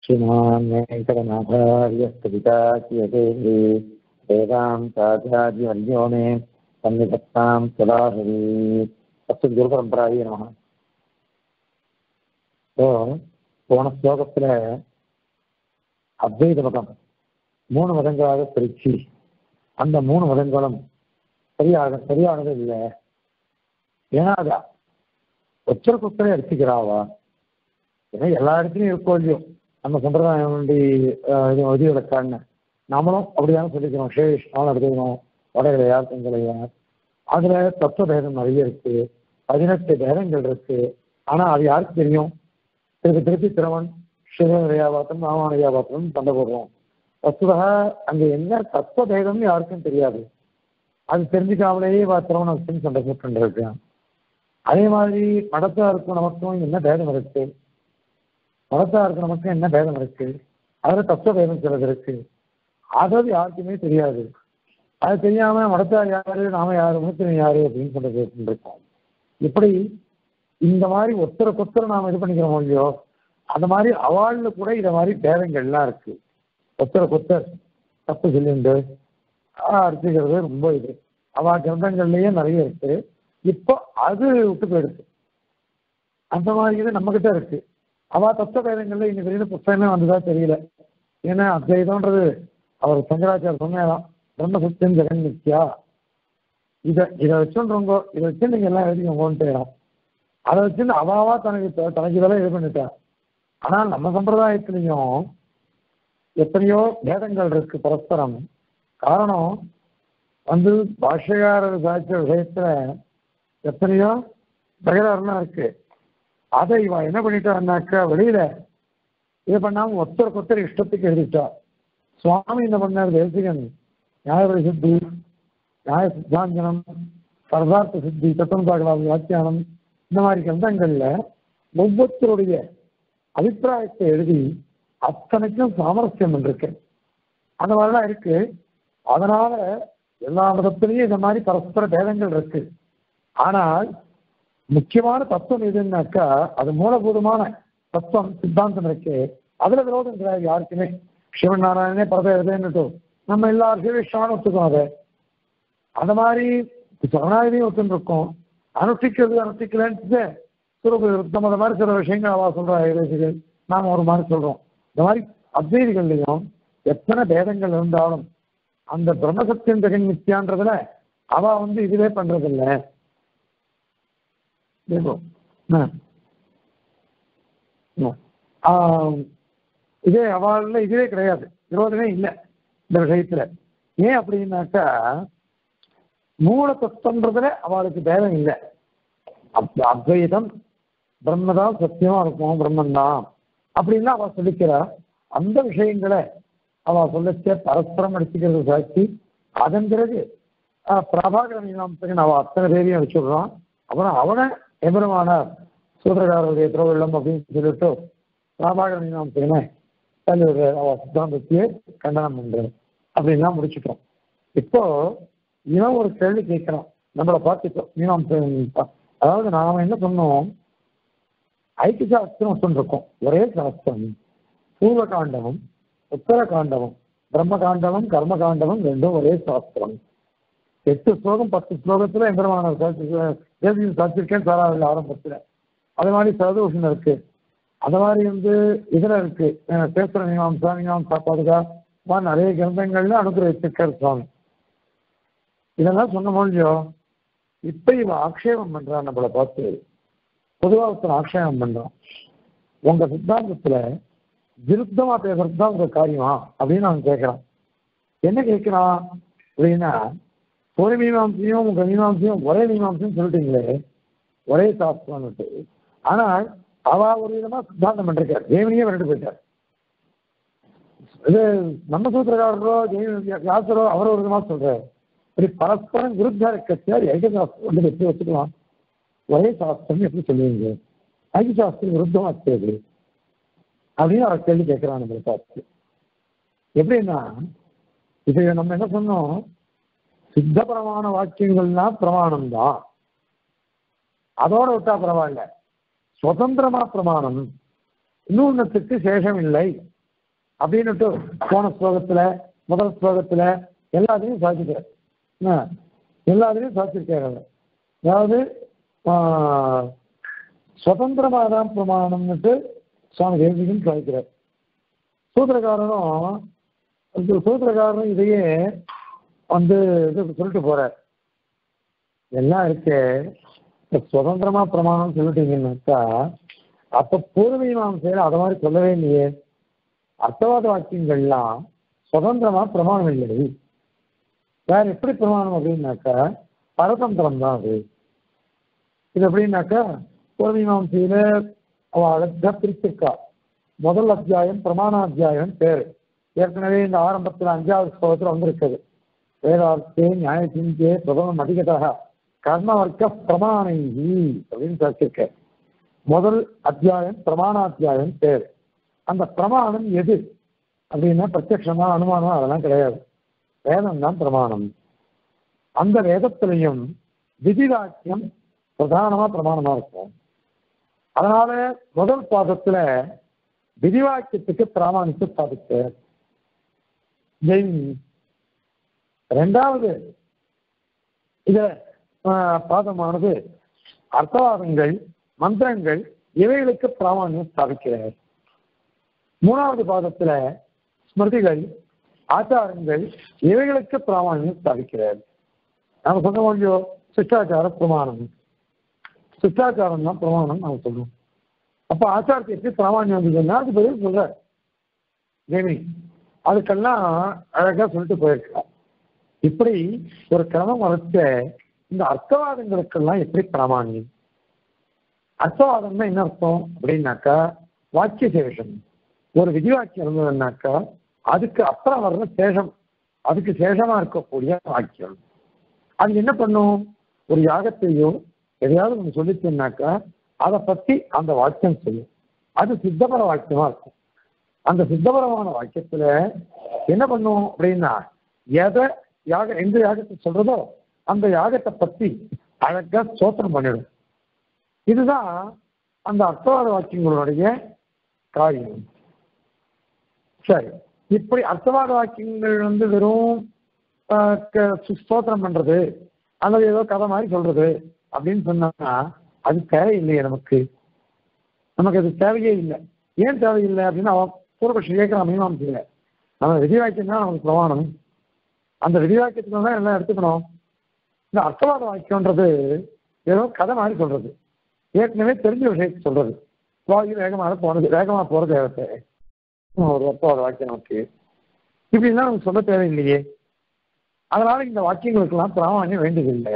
श्रीमान् वेङ्कटनाथार्यस्तविताच्यते वेदान्ताचार्यवर्यो मे सन्निधत्तां सदाहरि அஸ்து குருபரம்பராயே நம இப்போ போன ஸ்லோகத்துல அத்வைத மதம் மூணு மதங்களாக பிரிச்சு அந்த மூணு மதங்களும் சரியாக சரியானது இல்லை ஏன்னா அது ஒச்சர குத்தரை அடிச்சுக்கிறாவா ஏன்னா எல்லா இடத்துலையும் இருக்கோ இல்லையோ நம்ம சம்பிரதாயம் வேண்டி இது விளக்கான்னு நாமளும் அப்படிதானே சொல்லிக்கிறோம் ஷேஷ் நாளும் எடுத்துக்கணும் வடகிழையார் தெங்கலையார் அதுல தத்துவ பேதம் நிறைய இருக்கு பதினெட்டு பேதங்கள் இருக்கு ஆனா அது யாருக்கு தெரியும் திருப்பி திருப்பி திறவன் சிவனையாபாத்திரம் ராமானுயாபாத்திரம் சண்டை போடுறோம் வஸ்துதா அங்க என்ன தத்துவ பேதம்னு யாருக்கும் தெரியாது அது தெரிஞ்சுக்காமலேயே திரவண வச்சு சண்டை போட்டு இருக்கான் அதே மாதிரி மடத்தாருக்கும் நமக்கும் என்ன பேதம் இருக்கு மதத்தாருக்கு நமக்கு என்ன பேதம் இருக்கு அதுல தத்துவ பேதம் சிலது இருக்கு அதாவது யாருக்குமே தெரியாது அது தெரியாம மடத்தார் யாரு நாம யாரு மூத்திரம் யாரு அப்படின்னு சொல்றது இருக்கோம் இப்படி இந்த மாதிரி ஒத்தர கொத்தர நாம இது பண்ணிக்கிறோம் இல்லையோ அந்த மாதிரி அவாழ்ல கூட இந்த மாதிரி பேதங்கள்லாம் இருக்கு ஒத்தர கொத்தர் தப்பு சொல்லிண்டு அடிச்சுக்கிறது ரொம்ப இது அவா கிரந்தங்கள்லயே நிறைய இருக்கு இப்போ அது விட்டு போயிடுது அந்த மாதிரி இது நம்ம கிட்ட இருக்கு அவா தத்துவ பேதங்கள்ல இன்னைக்கு வெளியில புத்தகமே வந்ததா தெரியல ஏன்னா அத்வைதம்ன்றது அவர் சங்கராச்சார சொன்னதான் பிரம்ம சத்தியம் ஜெகன் நித்யா இதை இதை வச்சுன்றவங்க இதை வச்சு நீங்க எல்லாம் எழுதிக்கோங்கன்ட்டு அதை வச்சு அவாவா தனக்கு தனக்கு இதெல்லாம் இது பண்ணிட்டா ஆனால் நம்ம சம்பிரதாயத்திலையும் எத்தனையோ பேதங்கள் இருக்கு பரஸ்பரம் காரணம் வந்து பாஷகாரர் சாட்சிய விஷயத்துல எத்தனையோ தகராறுலாம் இருக்கு அதை இவன் என்ன பண்ணிட்டான்னாக்கா வெளியில இது பண்ணாம ஒருத்தருக்கு ஒருத்தர் இஷ்டத்துக்கு எழுதிட்டா சுவாமி என்ன பண்ணார் தேசிகன் நியாயபடி சித்தி நியாய சித்தாஞ்சனம் சர்தார்த்த சித்தி தத்துவம் வியாக்கியானம் இந்த மாதிரி கிரந்தங்கள்ல ஒவ்வொருத்தருடைய அபிப்பிராயத்தை எழுதி அத்தனைக்கும் சாமரஸ்யம் இருக்கு அந்த மாதிரிலாம் இருக்கு அதனால எல்லா மதத்திலையும் இந்த மாதிரி பரஸ்பர பேதங்கள் இருக்கு ஆனால் முக்கியமான தத்துவம் எதுன்னாக்கா அது மூலபூதமான தத்துவம் சித்தாந்தம் இருக்கு அதுல விரோதம் கிடையாது யாருக்குமே சிவன் நாராயணனே பரதேவதேன்னுட்டு நம்ம எல்லாரும் சிவிஷ்டான ஒத்துக்கோம் அதை அந்த மாதிரி சரணாகதியும் ஒத்துருக்கோம் அனுஷ்டிக்கிறது அனுஷ்டிக்கலன்ட்டு சுரூப விருத்தம் அந்த மாதிரி சில விஷயங்கள் அவா சொல்றா ஏதேசிகள் நாம ஒரு மாதிரி சொல்றோம் இந்த மாதிரி அத்வைதிகள்லையும் எத்தனை பேதங்கள் இருந்தாலும் அந்த பிரம்மசத்தியம் ஜெகன் நித்யான்றதுல அவ வந்து இதுவே பண்றதில்ல இதே அவள்ல இதுவே கிடையாது விரோதமே இல்லை இந்த விஷயத்துல ஏன் அப்படின்னாக்கா மூல தத்துவன்றதுல அவளுக்கு பேதம் இல்லை அத்வைதம் பிரம்மதான் சத்தியமா இருக்கும் பிரம்மன் தான் அப்படின்னு அவ சொல்லிக்கிறா அந்த விஷயங்களை அவ சொல்லச்ச பரஸ்பரம் அடிச்சுக்கிறது சாட்சி அதன் பிறகு பிரபாகர மீனாம்சகன் அவ அத்தனை பேரையும் வச்சுடுறான் அப்புறம் அவனை எபெருமானார் சூத்திரகாரருடைய திருவள்ளம் அப்படின்னு சொல்லிட்டு பிரபாகர மீனாம்சகனை தன்னுடைய அவ சித்தாந்தத்தையே கண்டனம் பண்றது அப்படின்லாம் முடிச்சுட்டோம் இப்போ இவன் ஒரு கேள்வி கேட்கிறான் நம்மளை பார்த்துட்டோம் மீனாம்சகன் அதாவது நாம என்ன சொன்னோம் ஐக்கிய சாஸ்திரம் சொல்லிருக்கோம் ஒரே சாஸ்திரம் பூர்வ காண்டமும் உத்தர காண்டமும் பிரம்ம காண்டமும் கர்ம காண்டமும் ரெண்டும் ஒரே சாஸ்திரம் எட்டு ஸ்லோகம் பத்து ஸ்லோகத்துல எம்பெருமான சாத்திருக்கேன் சாராவில் ஆரம்பத்துல அது மாதிரி சதோஷன் இருக்கு அந்த மாதிரி வந்து இதுல இருக்கு பேசுற மீமாம்சா மீமாம்சா பாதுகா நிறைய கிரந்தங்கள்ல அனுகிரகிச்சிருக்கார் சுவாமி இதெல்லாம் சொன்ன மொழியோ இப்ப இவன் ஆக்ஷேபம் பண்றான் நம்மளை பார்த்து பொதுவா ஒருத்தர் ஆக்ஷேபம் பண்றான் உங்க சித்தாந்தத்துல விருத்தமா பேசுறது தான் உங்க காரியமா அப்படின்னு அவன் கேட்கிறான் என்ன கேட்கிறான் அப்படின்னா ஒரு மீமாம்சையும் உங்க மீமாம்சையும் ஒரே மீமாம்சையும் சொல்லிட்டீங்களே ஒரே சாஸ்திரம்னுட்டு ஆனால் அவ ஒரு விதமா சித்தாந்தம் பண்றார் தேவனியே விரட்டு போயிட்டார் இது நம்ம சூத்திரக்காரரோ வியாசரோ அவர் ஒரு விதமா சொல்றாரு இப்படி பரஸ்பரம் விருத்தா இருக்கச்சார் ஐக்கிய சாஸ்திரம் வந்து எப்படி வச்சுக்கலாம் ஒரே சாஸ்திரம் எப்படி சொல்லுவீங்க ஐக்கிய சாஸ்திரம் விருத்தமா இருக்குது அப்படின்னு அவர் கேள்வி கேட்கிறான் நம்மளை பார்த்து எப்படின்னா இப்ப நம்ம என்ன சொன்னோம் சித்த பிரமாண வாக்கியங்கள்னா பிரமாணம் தான் அதோட விட்டா பரவாயில்ல சுதந்திரமா பிரமாணம் இன்னொன்னுக்கு சேஷம் இல்லை அப்படின்னுட்டு போன ஸ்லோகத்துல முதல் ஸ்லோகத்துல எல்லாத்தையும் சாதிக்கிறார் என்ன? எல்லாத்தையும் சாதிச்சிருக்காரு அவர் அதாவது ஆஹ், சுதந்திரமாதான் பிரமாணம்னுட்டு சுவாமி தேசிகன் சாதிக்கிறார் சூத்திரக்காரனும் இந்த சூத்திரக்காரனும் இதையே வந்து இது சொல்லிட்டு போறார் எல்லாம் இருக்கு இப்ப சுதந்திரமா பிரமாணம் சொல்லிட்டீங்கன்னாக்கா அப்ப பூர்வீமாசையில அதை மாதிரி சொல்லவே இல்லையே அர்த்தவாத வாக்கியங்கள்லாம் சுதந்திரமா பிரமாணம் இல்லை வேற எப்படி பிரமாணம் அப்படின்னாக்கா பரதந்திரம் தான் அது இது எப்படின்னாக்கா பூர்வீமாசையில அவ அழகா பிரிச்சிருக்கா முதல் அத்தியாயம் பிரமாணாத்தியாயம் பேரு ஏற்கனவே இந்த ஆரம்பத்துல அஞ்சாவது ஸ்லோகத்துல வந்திருக்குது வேதார்த்தே நியாய சிந்தியே பிரபலம் அதிகதாக கர்ம வர்க்க பிரமாணைகி அப்படின்னு சொல்லிருக்க முதல் அத்தியாயம் பிரமாணாத்தியாயம் பேர் அந்த பிரமாணம் எது அப்படின்னா பிரத்யட்சமா அனுமானம் அதெல்லாம் கிடையாது வேதம் தான் பிரமாணம் அந்த வேதத்திலையும் விதிவாக்கியம் பிரதானமா பிரமாணமா இருக்கும் அதனால முதல் பாதத்துல விதிவாக்கியத்துக்கு பிராமணித்து சாதிக்க ஜெயின் ரெண்டாவது இத ஆஹ், பாதமானது அர்த்தவாதங்கள் மந்திரங்கள் இவைகளுக்கு பிராமணியம் ஸ்தாபிக்கிறார் மூணாவது பாதத்துல ஸ்மிருதிகள் ஆச்சாரங்கள் இவைகளுக்கு பிராமணியம் ஸ்தாபிக்கிறார் நாம சொன்ன கொஞ்சம் சிஷ்டாச்சார பிரமாணம் சிஷ்டாச்சாரம் தான் பிரமாணம் நாம சொல்லுவோம் அப்ப ஆச்சாரத்துக்கு பிராமணியம் வந்ததுன்னா அது பதில் சொல்ற தேவி அதுக்கெல்லாம் அழகா சொல்லிட்டு போயிருக்கா இப்படி ஒரு கிரமம் வளர்த்த இந்த அர்த்தவாதங்களுக்கெல்லாம் எப்படி பிராமாணியம் அர்த்தவாதம்னா என்ன அர்த்தம் அப்படின்னாக்கா வாக்கிய சேஷம் ஒரு விதிவாக்கியம் இருந்ததுன்னாக்கா அதுக்கு அப்புறம் வர்ற சேஷம் அதுக்கு சேஷமா இருக்கக்கூடிய வாக்கியம் அது என்ன பண்ணும் ஒரு யாகத்தையோ எதையாவது ஒன்று சொல்லிச்சுன்னாக்கா அதை பத்தி அந்த வாக்கியம் சொல்லும் அது சித்தபர வாக்கியமா இருக்கும் அந்த சித்தபரமான வாக்கியத்துல என்ன பண்ணும் அப்படின்னா எதை யாக எந்த யாகத்தை சொல்றதோ அந்த யாகத்தை பத்தி அழகா சோத்திரம் பண்ணிடும் இதுதான் அந்த அர்த்தவாத வாக்கியங்களுடைய காரியம் சரி இப்படி அர்த்தவாத வாக்கியங்கள் வந்து வெறும் ஆஹ், க- சு- ஸ்தோத்திரம் பண்றது அல்லது ஏதோ கதை மாதிரி சொல்றது அப்படின்னு சொன்னா அது தேவையில்லையே நமக்கு நமக்கு அது தேவையே இல்லை ஏன் தேவையில்லை அப்படின்னா அவன் பூர்வபட்சி கேட்கலாம் மீமாம்சையில நம்ம விதிவாக்கியம் தான் நமக்கு பிரமாணம் அந்த விதிவாக்கியத்துல தான் எல்லாம் எடுத்துக்கணும் இந்த அர்த்தவாத வாக்கியம்ன்றது ஏதோ கதை மாதிரி சொல்றது ஏற்கனவே தெரிஞ்ச விஷயத்தை சொல்றது வாயு வேகமாக போனது வேகமாக போற தேவத்தை ஒரு அர்த்தவாத வாக்கியம் நமக்கு இப்படிலாம் நமக்கு சொல்ல தேவையில்லையே அதனால இந்த வாக்கியங்களுக்கெல்லாம் பிராமணியம் வேண்டியதில்லை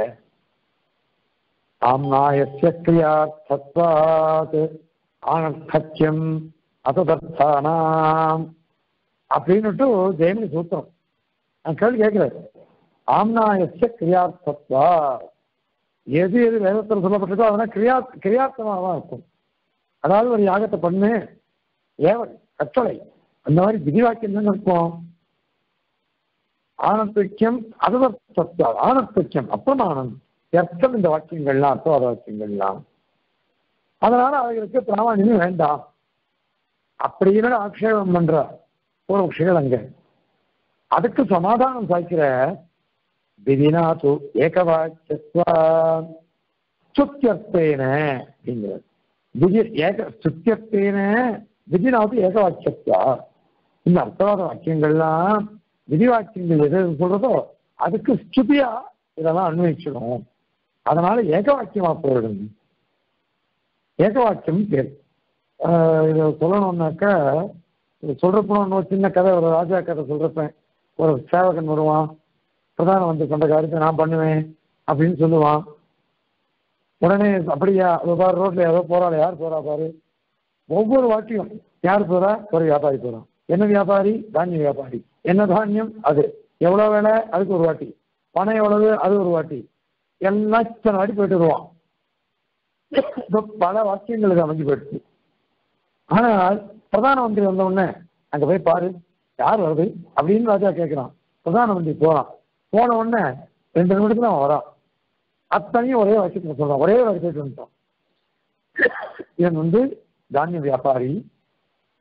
ஆம்னாயஸ்ய கிரியார்த்தத்வாத் ஆனர்த்தக்கியம் அததர்த்தானாம் அப்படின்னுட்டு ஜெயமணி சூத்திரம் நான் கேள்வி கேட்கிறேன் ஆம்னாயஸ்ய கிரியார்த்தத்வா எது எது வேதத்தில் சொல்லப்பட்டிருக்கோ அதெல்லாம் கிரியா கிரியார்த்தமாக தான் இருக்கும் அதாவது ஒரு யாகத்தை பண்ணு ஏவல் கட்டளை அந்த மாதிரி விதிவாக்கியம் தான் இருக்கும் ஆனந்தக்கியம் அதவர்த்தத்வா ஆனந்தக்கியம் அப்பிரமாணம் எர்த்தம் இந்த வாக்கியங்கள்லாம் அர்த்தவாத வாக்கியங்கள்லாம் அதனால அவைகளுக்கு பிராமணியம் வேண்டாம் அப்படின்னு ஆக்ஷேபம் பண்ற பூர்வபக்ஷிகள் அங்க அதுக்கு சமாதானம் சாய்க்கிற விதினா து ஏகவாக்கியத்வா சுத்தியர்த்தேன அப்படிங்கிறது விதி ஏக சுத்தியர்த்தேன விதினாவது ஏகவாக்கியத்வா இந்த அர்த்தவாத வாக்கியங்கள்லாம் விதி வாக்கியங்கள் எது எது சொல்றதோ அதுக்கு ஸ்துதியா இதெல்லாம் அன்வயிச்சிடும் அதனால ஏக வாக்கியமா போயிடும் ஏக வாக்கியம் பேர் ஆஹ் இதை சொல்லணும்னாக்கா இது சொல்றப்போ இன்னொரு சின்ன கதை ஒரு ராஜா கதை சொல்றப்ப ஒரு சேவகன் வருவான் பிரதான வந்து கொண்ட காரியத்தை நான் பண்ணுவேன் அப்படின்னு சொல்லுவான் உடனே அப்படியா அதோ பாரு ரோட்ல ஏதோ போறாள் யார் போறா பாரு ஒவ்வொரு வாட்டியும் யார் போறா ஒரு வியாபாரி போறான் என்ன வியாபாரி தானிய வியாபாரி என்ன தானியம் அது எவ்வளவு வேலை அதுக்கு ஒரு வாட்டி பணம் எவ்வளவு அது ஒரு வாட்டி எல்லாம் இத்தனை வாட்டி போயிட்டு வருவான் இப்ப பல வாக்கியங்களுக்கு அமைஞ்சு போயிடுச்சு ஆனால் பிரதான மந்திரி வந்த உடனே அங்க போய் பாரு யார் வருது அப்படின்னு ராஜா கேட்கிறான் பிரதான மந்திரி போறான் போன உடனே ரெண்டு நிமிடத்துல அவன் வரான் அத்தனையும் ஒரே வாக்கியத்துல சொல்றான் ஒரே வாக்கியத்துல வந்துட்டான் இவன் வந்து தானிய வியாபாரி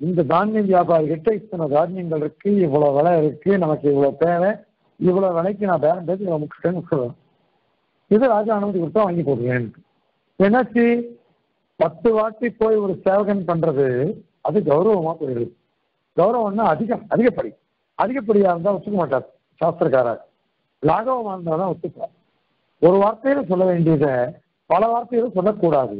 இந்த தானியம் வியாபாரி கிட்ட இத்தனை தானியங்கள் இருக்கு இவ்வளவு விலை இருக்கு நமக்கு இவ்வளவு தேவை இவ்வளவு விலைக்கு நான் பேரம் பேசி இவ்வளவு முக்கிட்டேன்னு சொல்லுவேன் இது ராஜா அனுமதி கொடுத்தா வாங்கி போடுவேன் என்னாச்சு பத்து வாட்டி போய் ஒரு சேவகன் பண்றது அது கௌரவமா போயிடுது கௌரவம்னா அதிகம் அதிகப்படி அதிகப்படியா இருந்தா ஒத்துக்க மாட்டார் சாஸ்திரக்காரர் லாகவமா இருந்தா தான் ஒத்துப்பார் ஒரு வார்த்தையில சொல்ல வேண்டியதை பல வார்த்தையில சொல்லக்கூடாது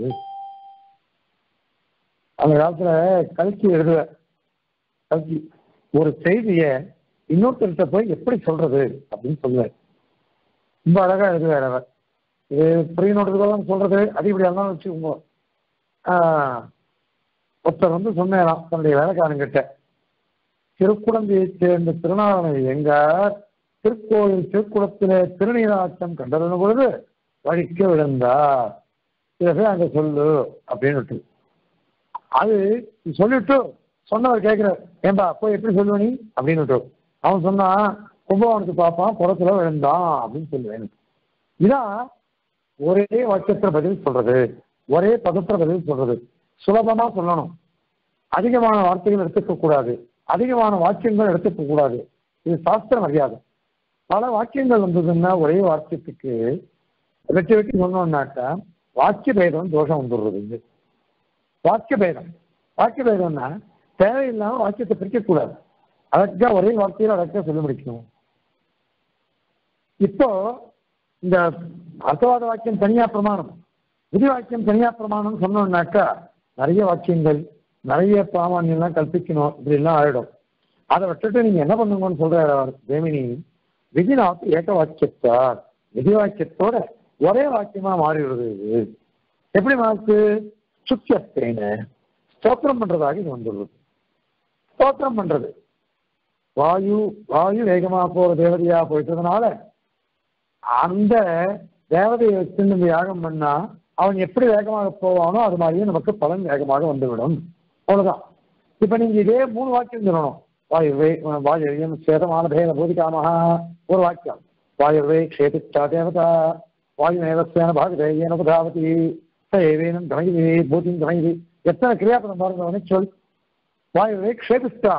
அந்த காலத்துல கல்கி எழுதுவ கல்கி ஒரு செய்திய இன்னொருத்தர்கிட்ட போய் எப்படி சொல்றது அப்படின்னு சொல்லுவார் ரொம்ப அழகா எழுதுவார் அவர் இது புரியணுன்றதுக்கெல்லாம் சொல்றது அதிகப்படியா இருந்தாலும் வச்சுக்கோங்க ஆஹ், ஒருத்தர் வந்து சொன்னேராம் தன்னுடைய வேலைக்காரங்கிட்ட திருக்குழந்தையைச் சேர்ந்த திருநாளனை எங்கார் திருக்கோயில் திருக்குளத்திலே திருநீராட்டம் கண்டறின பொழுது வழிக்க விழுந்தார் இதை போய் அங்க சொல்லு அப்படின்னு அது சொல்லிட்டு சொன்னவர் கேட்கிறார் ஏன்பா போய் எப்படி சொல்லுவ நீ அப்படின்னு அவன் சொன்னான் கும்பகோணத்து பார்ப்பான் குளத்துல விழுந்தான் அப்படின்னு சொல்லுவேன் இதான் ஒரே வாக்கியத்துல பதில் சொல்றது ஒரே பதத்துல பதில் சொல்றது சுலபமா சொல்லணும் அதிகமான வார்த்தைகள் எடுத்துக்க கூடாது அதிகமான வாக்கியங்கள் எடுத்துக்க கூடாது இது சாஸ்திர மரியாதை பல வாக்கியங்கள் வந்ததுன்னா ஒரே வாக்கியத்துக்கு வெட்டி வெட்டி சொன்னோம்னாக்கா வாக்கிய பேதம் தோஷம் வந்துடுறது வாக்கிய பேதம் வாக்கிய பேதம்னா தேவையில்லாம வாக்கியத்தை பிரிக்கக்கூடாது அழகா ஒரே வார்த்தையில அழகா சொல்ல முடிக்கணும் இப்போ இந்த அர்த்தவாத வாக்கியம் தனியா பிரமாணம் விதி வாக்கியம் தனியா பிரமாணம் சொன்னோம்னாக்கா நிறைய வாக்கியங்கள் நிறைய பிராமான்யம்லாம் கல்பிக்கணும் இப்படி எல்லாம் ஆயிடும் அதை விட்டுட்டு நீங்க என்ன பண்ணுங்கன்னு சொல்றாரு அவர் ஜெமினி விதிநாத்து ஏக வாக்கியத்தார் விதி வாக்கியத்தோட ஒரே வாக்கியமா மாறிவிடுது இது எப்படி மாறுது சுத்தியத்தேன ஸ்தோத்திரம் பண்றதாக இது வந்துள்ளது ஸ்தோத்திரம் பண்றது வாயு வாயு வேகமா போற தேவதையா போயிட்டதுனால அந்த தேவதையை வச்சு நம்ம யாகம் பண்ணா அவன் எப்படி வேகமாக போவானோ அது மாதிரியே நமக்கு பலன் வேகமாக வந்துவிடும் அவ்வளவுதான் இப்ப நீங்க இதே மூணு வாக்கியம் சொல்லணும் வாயுவே வாயுவியம் சேதமான பேத பூதிகாமஹா ஒரு வாக்கியம் வாயுவே க்ஷேதிச்சா தேவதா வாயுநேவஸ்யான பாகதேயன புதாவதி சேவேனம் கமயதி பூதிம் கமயதி எத்தனை கிரியாபதம் பாருங்க அவனை சொல் வாயுவே க்ஷேபிஸ்டா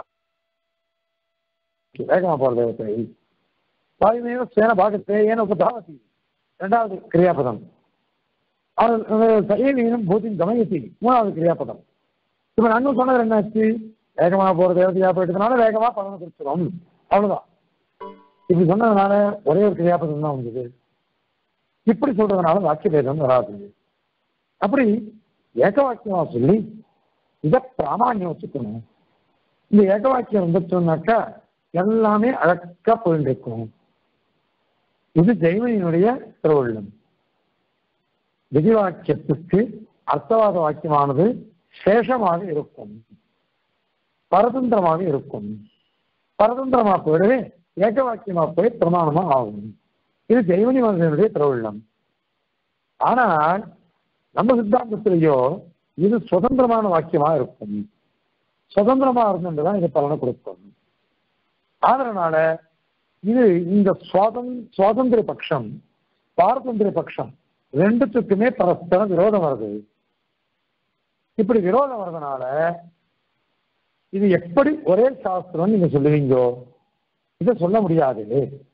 வேகமா போற தேவதை வாயுமேவ சேன பாகத்தே ஏன உபதாவதி ரெண்டாவது கிரியாபதம் அவன் சைவீனம் பூத்தின் கமயத்தி மூணாவது கிரியாபதம் இப்ப நான் சொன்னது என்னாச்சு வேகமா போற தேவதையா போயிட்டதுனால வேகமா பலனை குறிச்சிடும் அவ்வளவுதான் இப்படி சொன்னதுனால ஒரே ஒரு கிரியாபதம் தான் வந்தது இப்படி சொல்றதுனால வாக்கிய பேதம் வராது அப்படி ஏக வாக்கியமா சொல்லி இதை பிராமான்யம் வச்சுக்கணும் இந்த ஏக வாக்கியம் வந்துட்டோம்னாக்கா எல்லாமே அழகா போயிட்டு இருக்கும் இது ஜெய்வனியினுடைய திருவள்ளம் விதிவாக்கியத்துக்கு அர்த்தவாத வாக்கியமானது சேஷமாக இருக்கும் பரதந்திரமாக இருக்கும் பரதந்திரமா போயிடவே ஏக வாக்கியமா போய் பிரமாணமா ஆகும் இது ஜெய்வனி மனிதனுடைய திருவள்ளம் ஆனால் நம்ம சித்தாந்தத்திலேயோ இது சுதந்திரமான வாக்கியமா இருக்கும் சுதந்திரமா இருந்துதான் இது பலனை கொடுக்கும் அதனால இது இந்த சுவாதம் சுவாதந்திர பட்சம் பாரதந்திர பட்சம் ரெண்டுத்துக்குமே பரஸ்பரம் விரோதம் வருது இப்படி விரோதம் வர்றதுனால இது எப்படி ஒரே சாஸ்திரம் நீங்க சொல்லுவீங்கோ இதை சொல்ல முடியாது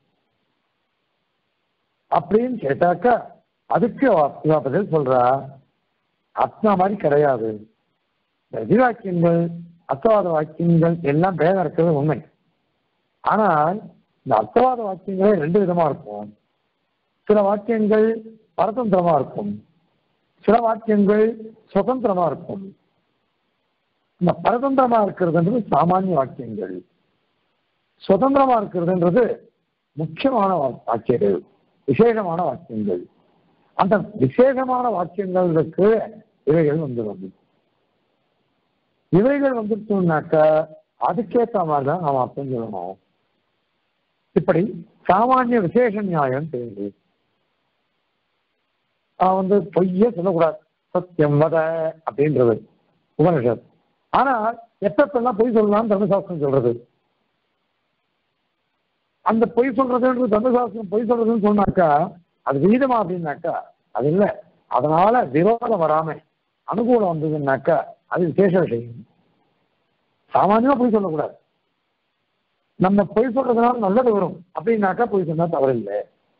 அப்படின்னு கேட்டாக்கா அதுக்கு இவ பதில் சொல்றா அத்தனை மாதிரி கிடையாது இந்த விதிவாக்கியங்கள் அர்த்தவாத வாக்கியங்கள் எல்லாம் பேதம் இருக்கிறது உண்மை ஆனால் இந்த அர்த்தவாத வாக்கியங்களே ரெண்டு விதமா இருக்கும் சில வாக்கியங்கள் பரதந்திரமா இருக்கும் சில வாக்கியங்கள் சுதந்திரமா இருக்கும் இந்த பரதந்திரமா இருக்கிறதுன்றது சாமானிய வாக்கியங்கள் சுதந்திரமா இருக்கிறதுன்றது முக்கியமான வா- வாக்கியங்கள் விசேஷமான வாக்கியங்கள் அந்த விசேஷமான வாக்கியங்களுக்கு இவைகள் வந்துடும் இவைகள் வந்துட்டோம்னாக்கா அதுக்கேற்ற மாதிரி தான் நாம் அர்த்தம் சொல்லணும் இப்படி சாமானிய விசேஷ நியாயம் தெரியுது அவன் வந்து பொய்யே சொல்லக்கூடாது சத்தியம் வத அப்படின்றது உபனிஷத் ஆனா எப்பப்பெல்லாம் பொய் சொல்லலாம் தர்மசாஸ்திரம் சொல்றது அந்த பொய் சொல்றதுன்றது தர்மசாஸ்திரம் பொய் சொல்றதுன்னு சொன்னாக்கா அது விகிதமா அப்படின்னாக்கா அது இல்ல அதனால விரோதம் வராம அனுகூலம் வந்ததுன்னாக்கா அது விசேஷ விஷயம் சாமானியமா பொய் சொல்லக்கூடாது நம்ம பொய் சொல்றதுனால நல்லது வரும் அப்படின்னாக்கா பொய் சொன்னா தவறில்லை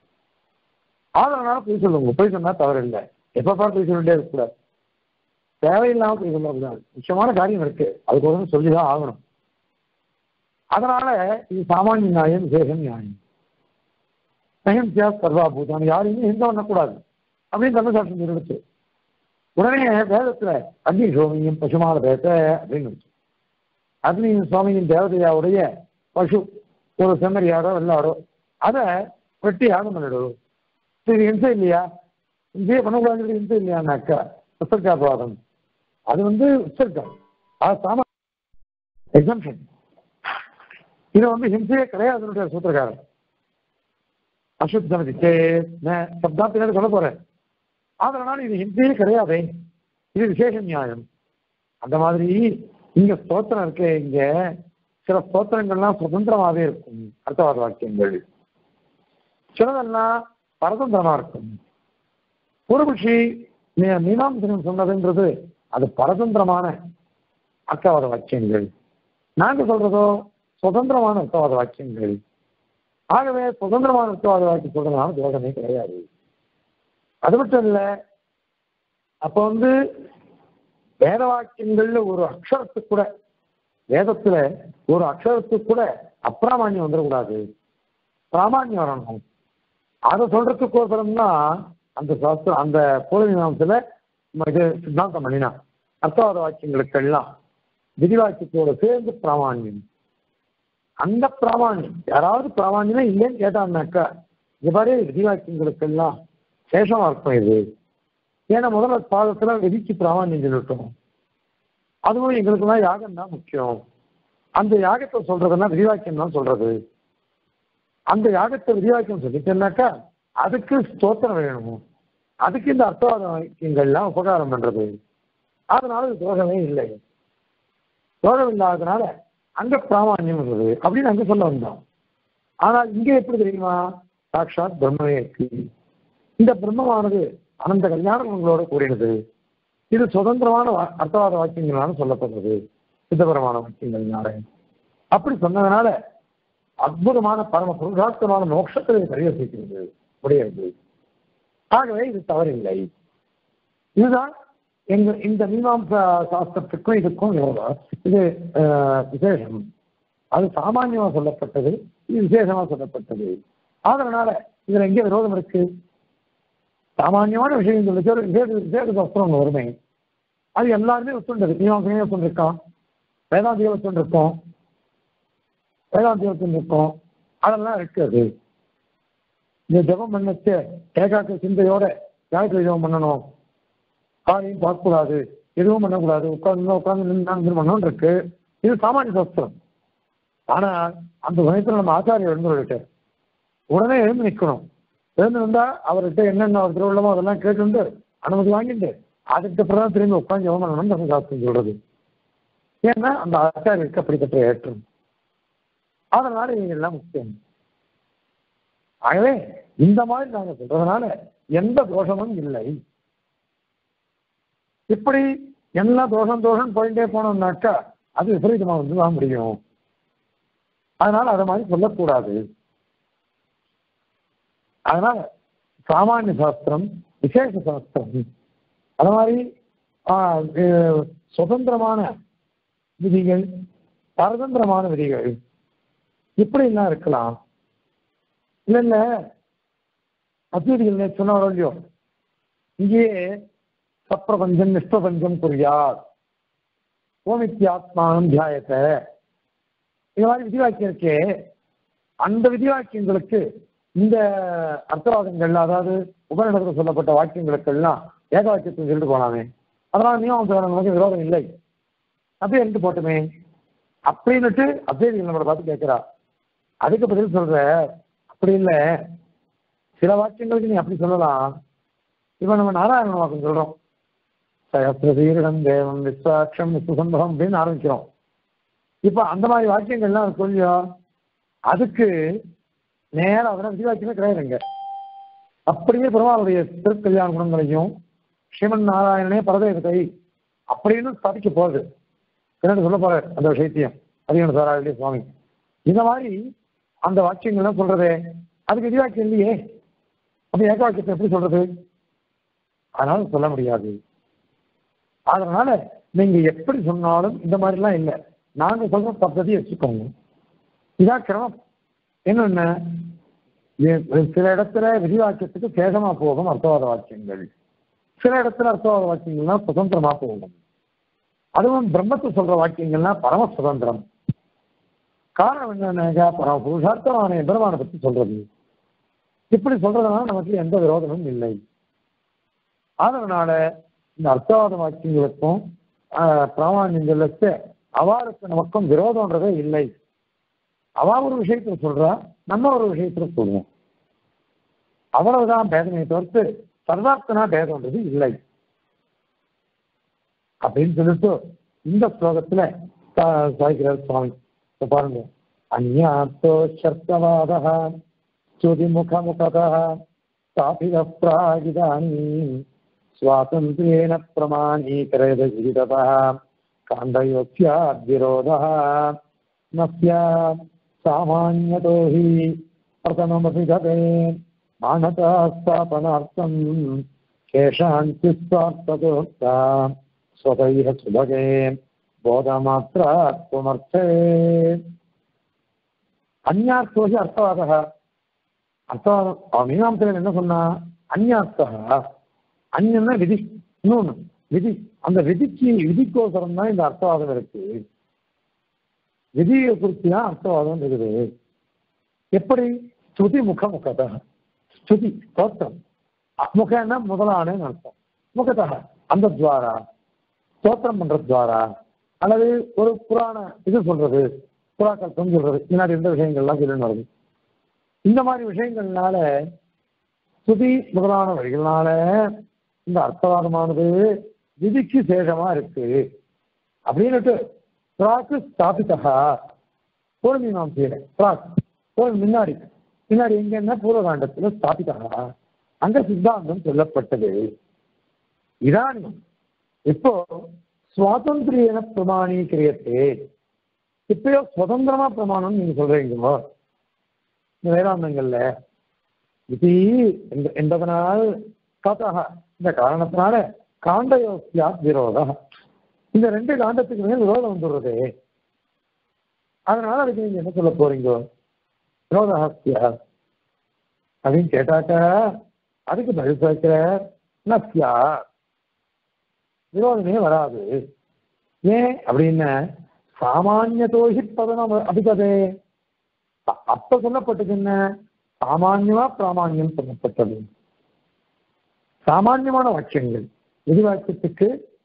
ஆதரனால பொய் சொல்லுங்க பொய் சொன்னா தவறில்லை எப்ப பார்த்து பொய் சொல்லிட்டே இருக்கக்கூடாது தேவையில்லாம பொய் சொல்லக்கூடாது முக்கியமான காரியம் இருக்கு அதுக்கு ஒரு சொல்லிதான் ஆகணும் அதனால இது சாமானிய நியாயம் விசேஷ நியாயம் அஹிம்சா சர்வாபூதம் யாரையுமே ஹிம்சை பண்ணக்கூடாது அப்படின்னு தர்மசாஸ்திரம் இருந்துச்சு உடனே வேதத்துல அக்னி சோமியும் பசுமால பேச அப்படின்னு அக்னி சுவாமியின் தேவதையாவுடைய பசு ஒரு செம்மறியாடோ வெள்ளாடோ அதை வெட்டி யாகம் பண்ணிடும் இது ஹிம்சை இல்லையா ஹிம்சையே பண்ணக்கூடாது ஹிம்சை இல்லையானாக்கா உத்தர்காபாதம் அது வந்து உத்தர்க்கம் அது சாமா எக்ஸம்ஷன் இது வந்து ஹிம்சையே கிடையாது அதனுடைய சூத்திரக்காரன் அசுத் சமதி சப்தாம் பின்னாடி சொல்ல போறேன் அதனால இது ஹிம்சையே கிடையாது இது விசேஷ நியாயம் அந்த மாதிரி இங்க ஸ்தோத்திரம் இருக்கு இங்க சில ஸ்தோத்திரங்கள்லாம் சுதந்திரமாவே இருக்கும் அர்த்தவாத வாக்கியங்கள் சிலதெல்லாம் பரதந்திரமா இருக்கும் பூர்வபக்ஷி மீனாம்சனம் சொன்னதுன்றது அது பரதந்திரமான அர்த்தவாத வாக்கியங்கள் நாங்க சொல்றதோ சுதந்திரமான அர்த்தவாத வாக்கியங்கள் ஆகவே சுதந்திரமான அர்த்தவாத வாக்கியம் சொல்றதுனால தோஷமே கிடையாது அது மட்டும் இல்ல அப்ப வந்து வேத வாக்கியங்கள்ல ஒரு அக்ஷரத்துக்கு கூட வேதத்துல ஒரு அக்ஷரத்துக்கு கூட அப்பிராமான்யம் வந்துடக்கூடாது பிராமான்யம் வரணும் அதை சொல்றதுக்கோசரம்னா அந்த சாஸ்திரம் அந்த பூர்வீனாமத்துல இது சித்தாந்தம் பண்ணினா அர்த்தவாத வாக்கியங்களுக்கெல்லாம் விதிவாக்கியத்தோட சேர்ந்து பிராமான்யம் அந்த பிராமான்யம் யாராவது பிராமான்யமே இல்லைன்னு கேட்டாங்கனாக்கா இது மாதிரி விதிவாக்கியங்களுக்கெல்லாம் சேஷமா இருக்கும் இது ஏன்னா முதல்ல பாதத்துல விதிக்கு பிராமான்யம் சொல்லிட்டோம் அதுவும் எங்களுக்குலாம் யாகம் தான் முக்கியம் அந்த யாகத்தை சொல்றதுன்னா விரிவாக்கியம் தான் சொல்றது அந்த யாகத்தை விரிவாக்கியம் சொல்லிட்டேன்னாக்கா அதுக்கு ஸ்தோத்திரம் வேணும் அதுக்கு இந்த அர்த்தவாத வாக்கியங்கள்லாம் உபகாரம் பண்றது அதனால இது தோஷமே இல்லை தோஷம் இல்லாததுனால அங்க பிராமான்யம் இருந்தது அப்படின்னு அங்க சொல்ல வந்தோம் ஆனால் இங்க எப்படி தெரியுமா சாட்சாத் பிரம்மமே இருக்கு இந்த பிரம்மமானது அனந்த கல்யாண குணங்களோட கூடினது இது சுதந்திரமான வா- அர்த்தவாத வாக்கியங்களால சொல்லப்படுறது சித்தபரமான வாக்கியங்கள்னால அப்படி சொன்னதுனால அற்புதமான பரம புருஷார்த்தமான மோட்சத்தை இது பரிவர்த்திக்கிறது உடையது ஆகவே இது தவறில்லை இதுதான் எங்க இந்த மீமாம்சா சாஸ்திரத்துக்கும் இதுக்கும் யோகம் இது அஹ், விசேஷம் அது சாமானியமா சொல்லப்பட்டது இது விசேஷமா சொல்லப்பட்டது அதனால இதுல எங்க விரோதம் இருக்கு சாமானியமான விஷயம் சொல்லி விசேஷ விசேஷ விசேஷ சாஸ்திரம் ஒண்ணு வருமே அது எல்லாருமே ஒத்துண்டது மீமாசையே ஒத்துண்டிருக்கான் வேதாந்திகள் ஒத்துண்டிருக்கோம் வேதாந்திகள் ஒத்துண்டிருக்கோம் அதெல்லாம் இருக்கு அது இந்த ஜபம் பண்ணச்சு ஏகாக்க சிந்தையோட காயத்ரி ஜபம் பண்ணணும் காரையும் பார்க்கக்கூடாது எதுவும் பண்ணக்கூடாது உட்கார்ந்து உட்கார்ந்து நின்று பண்ணணும் இருக்கு இது சாமானிய சாஸ்திரம் ஆனா அந்த சமயத்துல நம்ம ஆச்சாரியர் எழுந்து உடனே எழுந்து நிக்கணும் எழுந்து வந்தா அவர்கிட்ட என்னென்ன அவர் திருவிழமோ அதெல்லாம் கேட்டு அனுமதி வாங்கிட்டு அதுக்கு அப்புறம் தான் திரும்பி உட்காந்து ஜெபம் பண்ணணும்னு நம்ம சாஸ்திரம் சொல்றது ஏன்னா அந்த ஆச்சாரியருக்கு அப்படிப்பட்ட ஏற்றம் அதனால இவங்க எல்லாம் முக்கியம் ஆகவே இந்த மாதிரி நாங்க சொல்றதுனால எந்த தோஷமும் இல்லை இப்படி எல்லா தோஷம் தோஷம் போயிட்டே போனோம்னாக்கா அது விபரீதமா வந்து தான் முடியும் அதனால அதை மாதிரி சொல்லக்கூடாது அதனால சாமானிய சாஸ்திரம் விசேஷ சாஸ்திரம் அது மாதிரி ஆஹ், அஹ், சுதந்திரமான விதிகள் பரதந்திரமான விதிகள் இப்படி எல்லாம் இருக்கலாம் இல்ல இல்ல அத்வீதிகள் நேற்று சொன்னாரோ இல்லையோ இங்கேயே சப்பிரபஞ்சம் நிஷ்பிரபஞ்சம் புரியார் ஓமித்யாத்மானம் தியாயத்தை இந்த மாதிரி விதிவாக்கியம் இருக்கே அந்த விதிவாக்கியங்களுக்கு இந்த அர்த்தவாதங்கள் அதாவது உபநிடத்தில் சொல்லப்பட்ட வாக்கியங்களுக்கெல்லாம் ஏக வாக்கியத்தை சொல்லிட்டு போனாமே அதனால நியமம் விரோதம் இல்லை அப்படியே இருந்து போட்டுமே அப்படின்னுட்டு அப்படியே நம்மளை பார்த்து கேட்கிறா அதுக்கு பதில் சொல்ற அப்படி இல்லை சில வாக்கியங்களுக்கு நீ அப்படி சொல்லலாம் இப்ப நம்ம நாராயண வாக்கம் சொல்றோம் சயஸ்ரதீரிடம் தேவம் விஸ்வாட்சம் விஸ்வசம்பவம் அப்படின்னு ஆரம்பிக்கிறோம் இப்ப அந்த மாதிரி வாக்கியங்கள்லாம் சொல்லியும் அதுக்கு நேரம் அதெல்லாம் விதிவாக்கியமே கிடையாதுங்க அப்படியே பெருமாளுடைய திருக்கல்யாண குணங்களையும் ஸ்ரீமன் நாராயணனே பரதேவதை அப்படின்னு ஸ்தாபிக்க போகுது பின்னாடி சொல்ல போற அந்த விஷயத்தையும் அதிகம் சாராவளி சுவாமி இந்த மாதிரி அந்த வாக்கியங்கள்லாம் சொல்றதே அதுக்கு விதிவாக்கியம் இல்லையே அப்ப ஏக வாக்கியத்தை எப்படி சொல்றது அதனால சொல்ல முடியாது அதனால நீங்க எப்படி சொன்னாலும் இந்த மாதிரிலாம் இல்லை நாங்க சொல்ற பద్ధதி வச்சுக்கோங்க இதான் கிரமம் என்னென்ன எ- சில இடத்துல விதிவாக்கியத்துக்கு சேதமா போகும் அர்த்தவாத வாக்கியங்கள் சில இடத்துல அர்த்தவாத வாக்கியங்கள்லாம் சுதந்திரமா போகும் அதுவும் பிரம்மத்தை சொல்ற வாக்கியங்கள்லாம் பரம சுதந்திரம் காரணம் என்னன்னாக்கா பரம புருஷார்த்தமான பெருமானை பத்தி சொல்றது இப்படி சொல்றதுனால நமக்கு எந்த விரோதமும் இல்லை அதனால இந்த அர்த்தவாத வாக்கியங்களுக்கும் ஆஹ், பிராமாண்யங்களுக்கு அவாருக்கு நமக்கும் விரோதம்ன்றதே இல்லை அவ ஒரு விஷயத்துல சொல்றா நம்ம ஒரு விஷயத்துல சொல்றோம் அவ்வளவுதான் பேதமே தவிர்த்து சர்வார்த்தனா பேதம்ன்றது இல்லை அப்படின்னு சொல்லிட்டு இந்த ஸ்லோகத்துல சா- சாய்க்கிறார் சுவாமி இப்ப பாருங்க அந்யாத்தோ சர்த்தவாத ஸ்துதி முகமுகத ஸ்தாபித பிராகிதானி சுவாதந்திரேன பிரமாணீகரேத விதிததா காண்டயோஸ்யாத்விரோதः न स्यात् सामान्यतो हि प्रथममपि गते मानता स्थापनार्थम् केषाञ्चित् स्वार्थतोक्ता स्वतैः सुभगे बोधमात्रात्मर्थे அந்யார்த்தோ ஹி அர்த்தவாதः அர்த்தவாதம் அவன் மீனாம்சகன் என்ன சொன்னா அந்யார்த்தா அந்யன்னா விதி இன்னொன்னு விதி அந்த விதிக்கு விதிக்கோசரம் தான் இந்த அர்த்தவாதம் இருக்கு விதியை குறித்து தான் அர்த்தவாதம் இருக்குது எப்படி ஸ்துதி முக முகத ஸ்துதி ஸ்தோத்திரம் முகன்னா முதலான அர்த்தம் முகத அந்த துவாரா ஸ்தோத்திரம் பண்ற துவாரா அல்லது ஒரு புராண இது சொல்றது புறாக்கல்பம் சொல்றது முன்னாடி இருந்த விஷயங்கள்லாம் சொல்லி வருது இந்த மாதிரி விஷயங்கள்னால ஸ்துதி முதலான வழிகள்னால இந்த அர்த்தவாதமானது விதிக்கு சேஷமா இருக்கு அப்படின்னுட்டு பிராக்கு ஸ்தாபிதா பூர்வ நாம் செய்யல பிராக் பூர்வ முன்னாடி முன்னாடி எங்கன்னா பூர்வகாண்டத்துல ஸ்தாபிதா அங்க சித்தாந்தம் சொல்லப்பட்டது இதானியம் இப்போ சுவாதந்திரியன பிரமாணீக்கிரியத்தே இப்பயோ சுதந்திரமா பிரமாணம் நீங்க சொல்றீங்களோ இந்த வேதாந்தங்கள்ல இது என்ற- என்பதனால் காத்தாக இந்த காரணத்தினால காண்டயோசியா விரோதா இந்த ரெண்டு காண்டத்துக்கு மேல் விரோதம் வந்துடுறது அதனால அதுக்கு நீங்க என்ன சொல்ல போறீங்க விரோதஹாஸ்யா அப்படின்னு கேட்டாக்க அதுக்கு பதில் சேர்க்கிற நஸ்யா விரோதமே வராது ஏன் அப்படின்னு சாமானியதோஹி பதனம் அபிகதே அ- அப்ப சொல்லப்பட்டது என்ன சாமான்யமா பிராமான்யம் சொல்லப்பட்டது சாமான்யமான வாக்கியங்கள் விதி வாக்கியத்துக்கு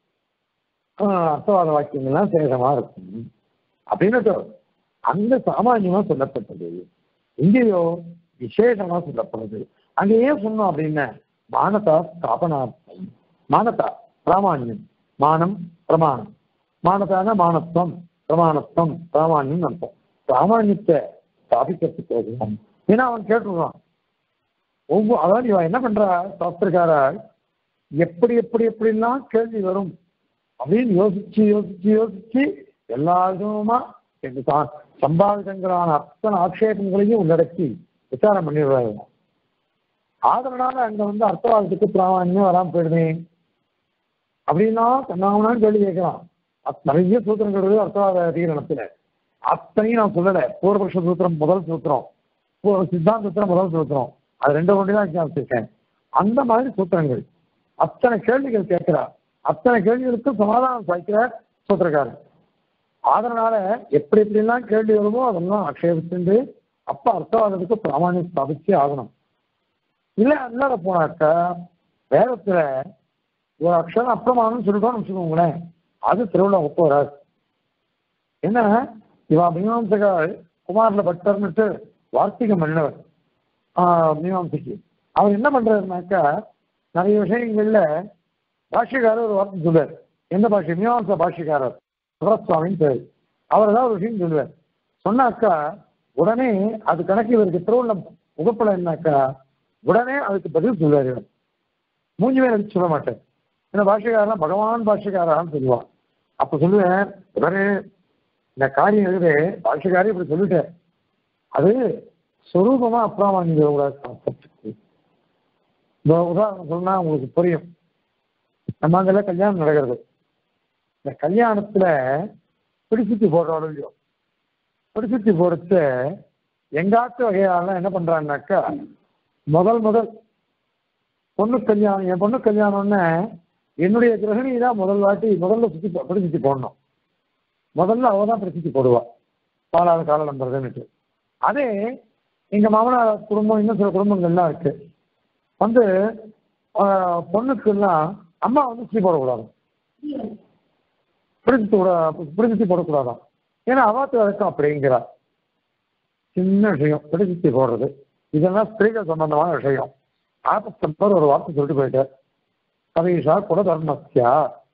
ஆஹ், அர்த்தவாத வாக்கியங்கள்லாம் சேதமா இருக்கும் அப்படின்னுட்டு அங்க சாமான்யமா சொல்லப்பட்டது இங்கேயோ விசேஷமா சொல்லப்படுது அங்க ஏன் சொன்னோம் அப்படின்னா மானதா ஸ்தாபனார்த்தம் மானதா பிராமான்யம் மானம் பிரமாணம் மானதான மானத்துவம் பிரமாணத்துவம் பிராமான்யம் அர்த்தம் பிராமான்யத்தை ஸ்தாபிக்கிறதுக்கு ஏன்னா அவன் கேட்டுருவான் ஒவ்வொரு அதாவது இவன் என்ன பண்றா சாஸ்திரக்காரா எப்படி எப்படி எப்படிலாம் கேள்வி வரும் அப்படின்னு யோசிச்சு யோசிச்சு யோசிச்சு எல்லா விதமா இந்த சா- சம்பாதிதங்களான அத்தனை ஆட்சேபங்களையும் உள்ளடக்கி விசாரம் பண்ணிடுறாரு அதனால அங்க வந்து அர்த்தவாதத்துக்கு பிராமணியம் வராம போயிடுமே அப்படின்னா கண்ணாமனான்னு கேள்வி கேட்கலாம் அத்~ நிறைய சூத்திரங்கள் இருக்குது அர்த்தவாத அதிகரணத்துல அத்தனையும் நான் சொல்லல பூர்வபக்ஷ சூத்திரம் முதல் சூத்திரம் பூ- சித்தாந்த சூத்திரம் முதல் சூத்திரம் அது ரெண்டு ஒன்று தான் வச்சிருக்கேன் அந்த மாதிரி சூத்திரங்கள் அத்தனை கேள்விகள் கேட்கிறார் அத்தனை கேள்விகளுக்கு சமாதானம் சாய்க்கிற சூத்திரக்காரர் அதனால எப்படி எப்படிலாம் கேள்வி வருமோ அதெல்லாம் ஆக்ஷேபிச்சுட்டு அப்ப அர்த்தவாதத்துக்கு பிராமணியம் ஸ்தாபிச்சே ஆகணும் இல்ல அல்லாத போனாக்கா வேதத்துல ஒரு அக்ஷரம் அப்பிரமாணம்னு சொல்லிட்டோம்னு வச்சுக்கோங்களேன் அது திருவிழா ஒப்பு வராது என்ன இவா மீமாம்சகால் குமாரில பட்டர்னுட்டு வார்த்திகம் பண்ணினவர் ஆஹ் மீமாம்சைக்கு அவர் என்ன பண்றாருனாக்கா நிறைய விஷயங்கள்ல பாஷ்யக்காரர் ஒரு வார்த்தை சொல்லுவார் எந்த பாஷ்ய மீமாம்சா பாஷ்யக்காரர் சுரஸ்வாமின்னு பேர் அவர் ஏதாவது ஒரு விஷயம் சொல்லுவார் சொன்னாக்கா உடனே அது கணக்கு இவருக்கு திருவள்ளம் உகப்பட என்னாக்கா உடனே அதுக்கு பதில் சொல்லுவார் இவர் மூஞ்சி மேல அடிச்சு சொல்ல மாட்டேன் இந்த பாஷ்யக்காரன் பகவான் பாஷ்யக்காரான்னு சொல்லுவான் அப்ப சொல்லுவேன் இவரே இந்த காரியம் இருக்குது பாஷக்காரி இப்படி சொல்லிட்டேன் அது சொரூபமா அப்புறமாங்க கான்செப்டுக்கு இந்த உதாரணம் சொன்னா உங்களுக்கு புரியும் நம்ம அங்கெல்ல கல்யாணம் நடக்கிறது இந்த கல்யாணத்துல பிடிச்சிட்டு போடுறோம் இல்லையோ பிடிச்சிட்டு போடுறது எங்காத்து வகையால என்ன பண்றாங்கனாக்கா முதல் முதல் பொண்ணு கல்யாணம் என் பொண்ணு கல்யாணம்னு என்னுடைய கிரகணி தான் முதல் வாட்டி முதல்ல சுத்தி போ- பிடிச்சிட்டு போடணும் முதல்ல அவ தான் பிடிச்சிட்டு போடுவா பாலாத கால நம்புறதுன்னுட்டு அதே எங்க மாமனார் குடும்பம் இன்னும் சில குடும்பங்கள்லாம் இருக்கு வந்து ஆஹ், பொண்ணுக்கெல்லாம் அம்மா வந்து சுத்தி போடக்கூடாது பிடிச்சிட்டு விட பிடிச்சிட்டு போடக்கூடாதாம் ஏன்னா அவாத்து வழக்கம் அப்படிங்கிறா சின்ன விஷயம் பிடிச்சிட்டு போடுறது இதெல்லாம் ஸ்திரீகள் சம்பந்தமான விஷயம் ஆபத்தம்பர் ஒரு வார்த்தை சொல்லிட்டு போயிட்டார் கதீஷா குலதர்மஸ்யா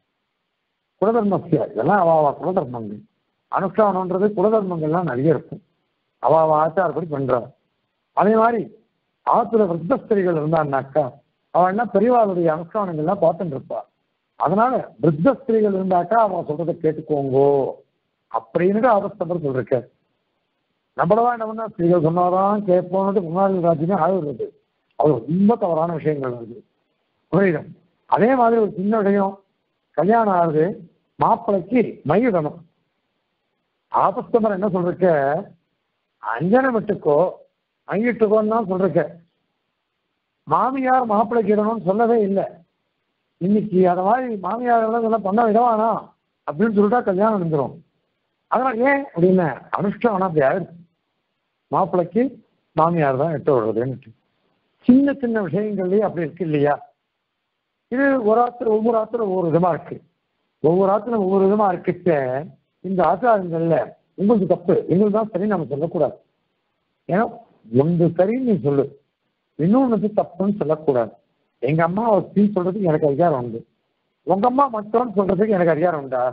குலதர்மஸ்யா இதெல்லாம் அவ அவ குலதர்மங்கள் அனுஷ்டானம்ன்றது குலதர்மங்கள்லாம் நிறைய இருக்கும் அவ அவ ஆச்சாரப்படி பண்றா அதே மாதிரி ஆத்துல விருத்த ஸ்திரீகள் இருந்தான்னாக்கா அவன் என்ன பெரியவாளுடைய அனுஷ்டானங்கள்லாம் பார்த்துட்டு இருப்பா அதனால விருத்த ஸ்திரீகள் இருந்தாக்கா அவன் சொல்றதை கேட்டுக்கோங்கோ அப்படின்னு ஆபஸ்தம்பர் சொல்லிருக்க நம்மளவா என்ன பண்ணா ஸ்திரீகள் சொன்னாதான் கேட்போம்னு முன்னாடி ராஜ்யமே ஆகுறது அது ரொம்ப தவறான விஷயங்கள் அது புரியுது அதே மாதிரி ஒரு சின்ன விஷயம் கல்யாணம் ஆகுது மாப்பிளைக்கு மையிடணும் ஆபஸ்தமர் என்ன சொல்றக்க அஞ்சனம் விட்டுக்கோ மையிட்டுக்கோன்னு தான் சொல்றக்க மாமியார் மாப்பிளைக்கு இடணும்னு சொல்லவே இல்லை இன்னைக்கு அத மாதிரி மாமியார் எல்லாம் இதெல்லாம் பண்ண விடவானா அப்படின்னு சொல்லிட்டா கல்யாணம் நடந்துரும் அதனால ஏன் அப்படின்னு அனுஷ்டானம் அப்படி ஆயிடுச்சு மாப்பிளைக்கு மாமியார் தான் எட்ட விடுறதுன்னு சின்ன சின்ன விஷயங்கள்லயே அப்படி இருக்கு இல்லையா இது ஒரு ஆத்துல ஒவ்வொரு ஆத்துல ஒவ்வொரு விதமா இருக்கு ஒவ்வொரு ஆத்துல ஒவ்வொரு விதமா இருக்கிட்ட இந்த ஆச்சாரங்கள்ல உங்களுக்கு தப்பு எங்களுக்கு தான் சரி நம்ம சொல்லக்கூடாது ஏன்னா ஒன்று சரின்னு நீ சொல்லு இன்னொன்று தப்புன்னு சொல்லக்கூடாது எங்க அம்மா ஒரு ஸ்ரீ சொல்றதுக்கு எனக்கு அதிகாரம் உண்டு உங்க அம்மா மட்டும் சொல்றதுக்கு எனக்கு அதிகாரம் உண்டா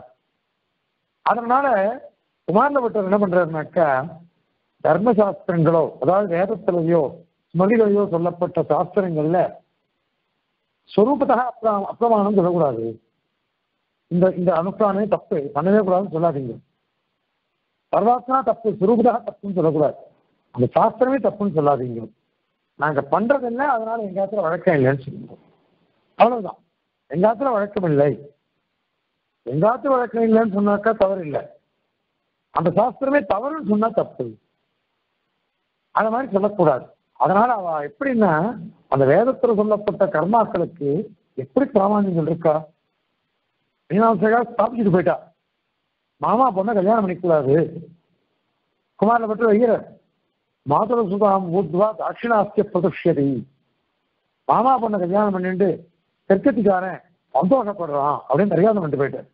அதனால குமாரபட்டர் என்ன பண்றாருனாக்கா தர்மசாஸ்திரங்களோ அதாவது வேதத்திலேயோ ஸ்மதிகளிலோ சொல்லப்பட்ட சாஸ்திரங்கள்ல சொரூபத்தா அப்ரா அப்பிரமாணம் சொல்லக்கூடாது இந்த இந்த அனுஷ்டானமே தப்பு பண்ணவே கூடாதுன்னு சொல்லாதீங்க சர்வாத்மா தப்பு சுரூபதா தப்புன்னு சொல்லக்கூடாது அந்த சாஸ்திரமே தப்புன்னு சொல்லாதீங்க நாங்க பண்றது இல்லை அதனால எங்க இடத்துல வழக்கம் இல்லைன்னு சொல்லுங்க அவ்வளவுதான் எங்க இடத்துல வழக்கம் இல்லை எங்க இடத்துல வழக்கம் இல்லைன்னு சொன்னாக்கா தவறு இல்லை அந்த சாஸ்திரமே தவறுன்னு சொன்னா தப்பு அந்த மாதிரி சொல்லக்கூடாது அதனால அவ எப்படின்னா அந்த வேதத்துல சொல்லப்பட்ட கர்மாக்களுக்கு எப்படி பிராமணியம் இருக்கா மீனாம்சகா ஸ்தாபிச்சுட்டு போயிட்டா மாமா பொண்ணை கல்யாணம் பண்ணிக்கூடாது குமாரில பற்றி வைக்கிற மாதுர சுதாம் ஊர்துவா தாட்சிணாஸ்திய பிரதுஷ்யதி மாமா பொண்ணை கல்யாணம் பண்ணிட்டு தெற்கத்திக்காரன் சந்தோஷப்படுறான் அப்படின்னு மரியாதை பண்ணிட்டு போயிட்டார்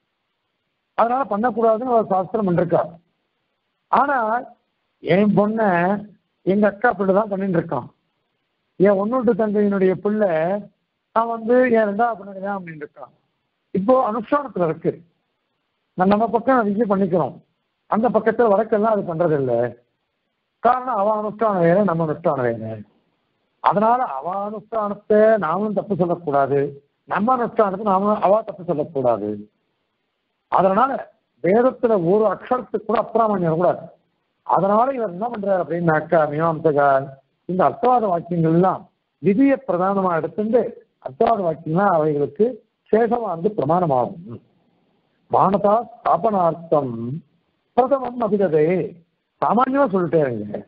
அதனால பண்ணக்கூடாதுன்னு ஒரு சாஸ்திரம் பண்ணிருக்கா ஆனா என் பொண்ணை எங்க அக்கா பிள்ளை தான் பண்ணிட்டு இருக்கான் என் ஒன்னொட்டு தங்கையினுடைய பிள்ளை நான் வந்து என் ரெண்டாவது பொண்ணு கல்யாணம் பண்ணிட்டு இருக்கான் இப்போ அனுஷ்டானத்துல இருக்கு நான் நம்ம பக்கம் நிறைய பண்ணிக்கிறோம் அந்த பக்கத்துல வழக்கெல்லாம் அது பண்றது இல்ல காரணம் அவ அனுஷ்டானம் வேற நம்ம அனுஷ்டானம் வேற அதனால அவ அனுஷ்டானத்தை நாமளும் தப்பு சொல்லக்கூடாது நம்ம அனுஷ்டானத்தை நாமளும் அவ தப்பு சொல்லக்கூடாது அதனால வேதத்துல ஒரு அக்ஷரத்துக்கு கூட அப்பிராமணியம் கூடாது அதனால இவர் என்ன பண்றாரு அப்படின்னாக்கா மீமாம்சகார் இந்த அர்த்தவாத வாக்கியங்கள் எல்லாம் விதியை பிரதானமா எடுத்துட்டு அர்த்தவாத வாக்கியம்னா அவைகளுக்கு சேஷமா வந்து பிரமாணமாகும் மானதா ஸ்தாபனார்த்தம் பிரதமம் அபிததே சாமானியமா சொல்லிட்டே இருங்க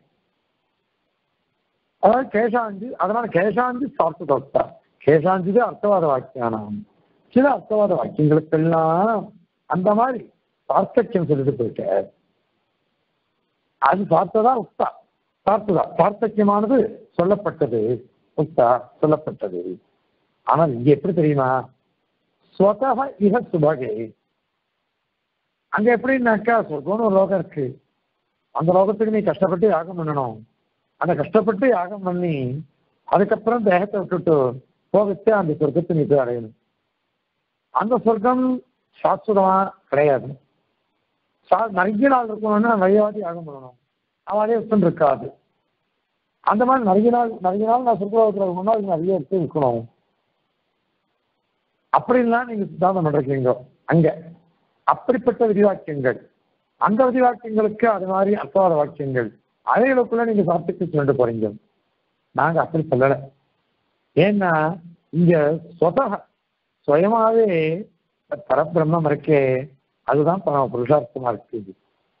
அதாவது கேசாந்தி அதனால கேசாந்தி சாப்பிட்டு தொட்டா கேசாந்தி அர்த்தவாத வாக்கியானாம் சில அர்த்தவாத வாக்கியங்களுக்கெல்லாம் அந்த மாதிரி சார்த்தக்கியம் சொல்லிட்டு போயிட்டார் அது பார்த்ததா உக்தா பார்த்ததா சார்த்தக்கியமானது சொல்லப்பட்டது உக்தா சொல்லப்பட்டது ஆனால் இங்க எப்படி தெரியுமா ஸ்வதக இக சுபகே அங்க எப்படின்னாக்கா சொர்க்கம்னு ஒரு லோகம் இருக்கு அந்த லோகத்துக்கு நீ கஷ்டப்பட்டு யாகம் பண்ணணும் அந்த கஷ்டப்பட்டு யாகம் பண்ணி அதுக்கப்புறம் தேகத்தை விட்டுட்டு போகத்தே அந்த சொர்க்கத்தை நீ போய் அடையணும் அந்த சொர்க்கம் சாஸ்வதமா கிடையாது சா- நிறைய நாள் இருக்கணும்னா நிறைய வாட்டி யாகம் பண்ணணும் அவளே விட்டு இருக்காது அந்த மாதிரி நிறைய நாள் நிறைய நாள் நான் சொர்க்கலோகத்தில் இருக்கணும்னா அது நிறைய எடுத்து இருக்கணும் அப்படின்லாம் நீங்க சித்தாந்தம் பண்றீங்க அங்க அப்படிப்பட்ட விதிவாக்கியங்கள் அந்த விதிவாக்கியங்களுக்கு அது மாதிரி அர்த்தவாத வாக்கியங்கள் அவைகளுக்குள்ள நீங்க சாப்பிட்டு சொல்லிட்டு போறீங்க நாங்க அப்படி சொல்லலை ஏன்னா இங்க சொத சுயமாவே பரபிரம்மம் இருக்கே அதுதான் பரம புருஷார்த்தமா இருக்குது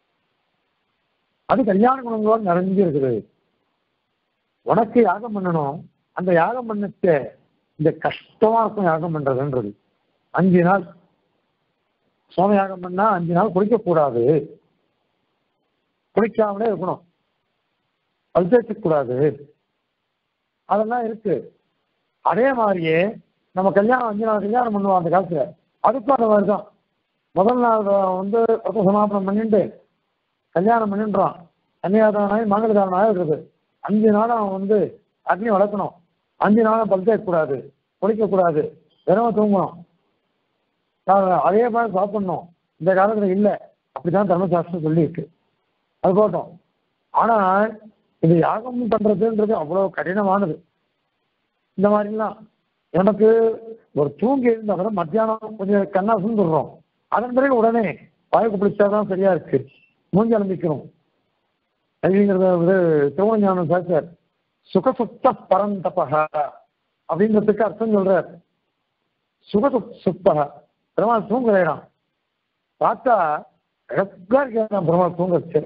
அது கல்யாண குணங்களோடு நிறைஞ்சு இருக்குது உனக்கு யாகம் பண்ணணும் அந்த யாகம் பண்ணச்ச இந்த கஷ்டமா இருக்கும் யாகம் பண்றதுன்றது அஞ்சு நாள் சோம யாகம் பண்ணா அஞ்சு நாள் குளிக்கக்கூடாது குளிக்காமலே இருக்கணும் பல் கூடாது அதெல்லாம் இருக்கு அதே மாதிரியே நம்ம கல்யாணம் அஞ்சு நாள் கல்யாணம் பண்ணுவோம் அந்த காலத்துல அதுக்கும் அந்த மாதிரி தான் முதல் நாள் வந்து ரத்த சமாபனம் பண்ணிட்டு கல்யாணம் பண்ணின்றான் கன்னியாதானாய் மங்களதானாய் இருக்குது அஞ்சு நாள் அவன் வந்து அக்னி வளர்க்கணும் அஞ்சு நாளும் பல் தேய்க்கக்கூடாது குளிக்கக்கூடாது வெறும் தூங்கணும் நான் அதே மாதிரி சாப்பிடணும் இந்த காலத்துல இல்லை அப்படிதான் தர்மசாஸ்திரம் சொல்லியிருக்கு அது போட்டோம் ஆனால் இது யாகம் பண்றதுன்றது அவ்வளவு கடினமானது இந்த மாதிரிலாம் எனக்கு ஒரு தூங்கி இருந்தா கூட மத்தியானம் கொஞ்சம் கண்ணா சுந்துடுறோம் அதன் பிறகு உடனே வாய்க்கு பிடிச்சாதான் சரியா இருக்கு மூஞ்சி அலம்பிக்கணும் அப்படிங்கிறத வந்து திருவண்ணானம் சார் சுகசுத்த பரந்தபக அப்படிங்கிறதுக்கு அர்த்தம் சொல்றார் சுகசு சுத்தக பெருமாள் தூங்குறான் பார்த்தா அழகா இருக்கிறான் பெருமாள் தூங்கச்சு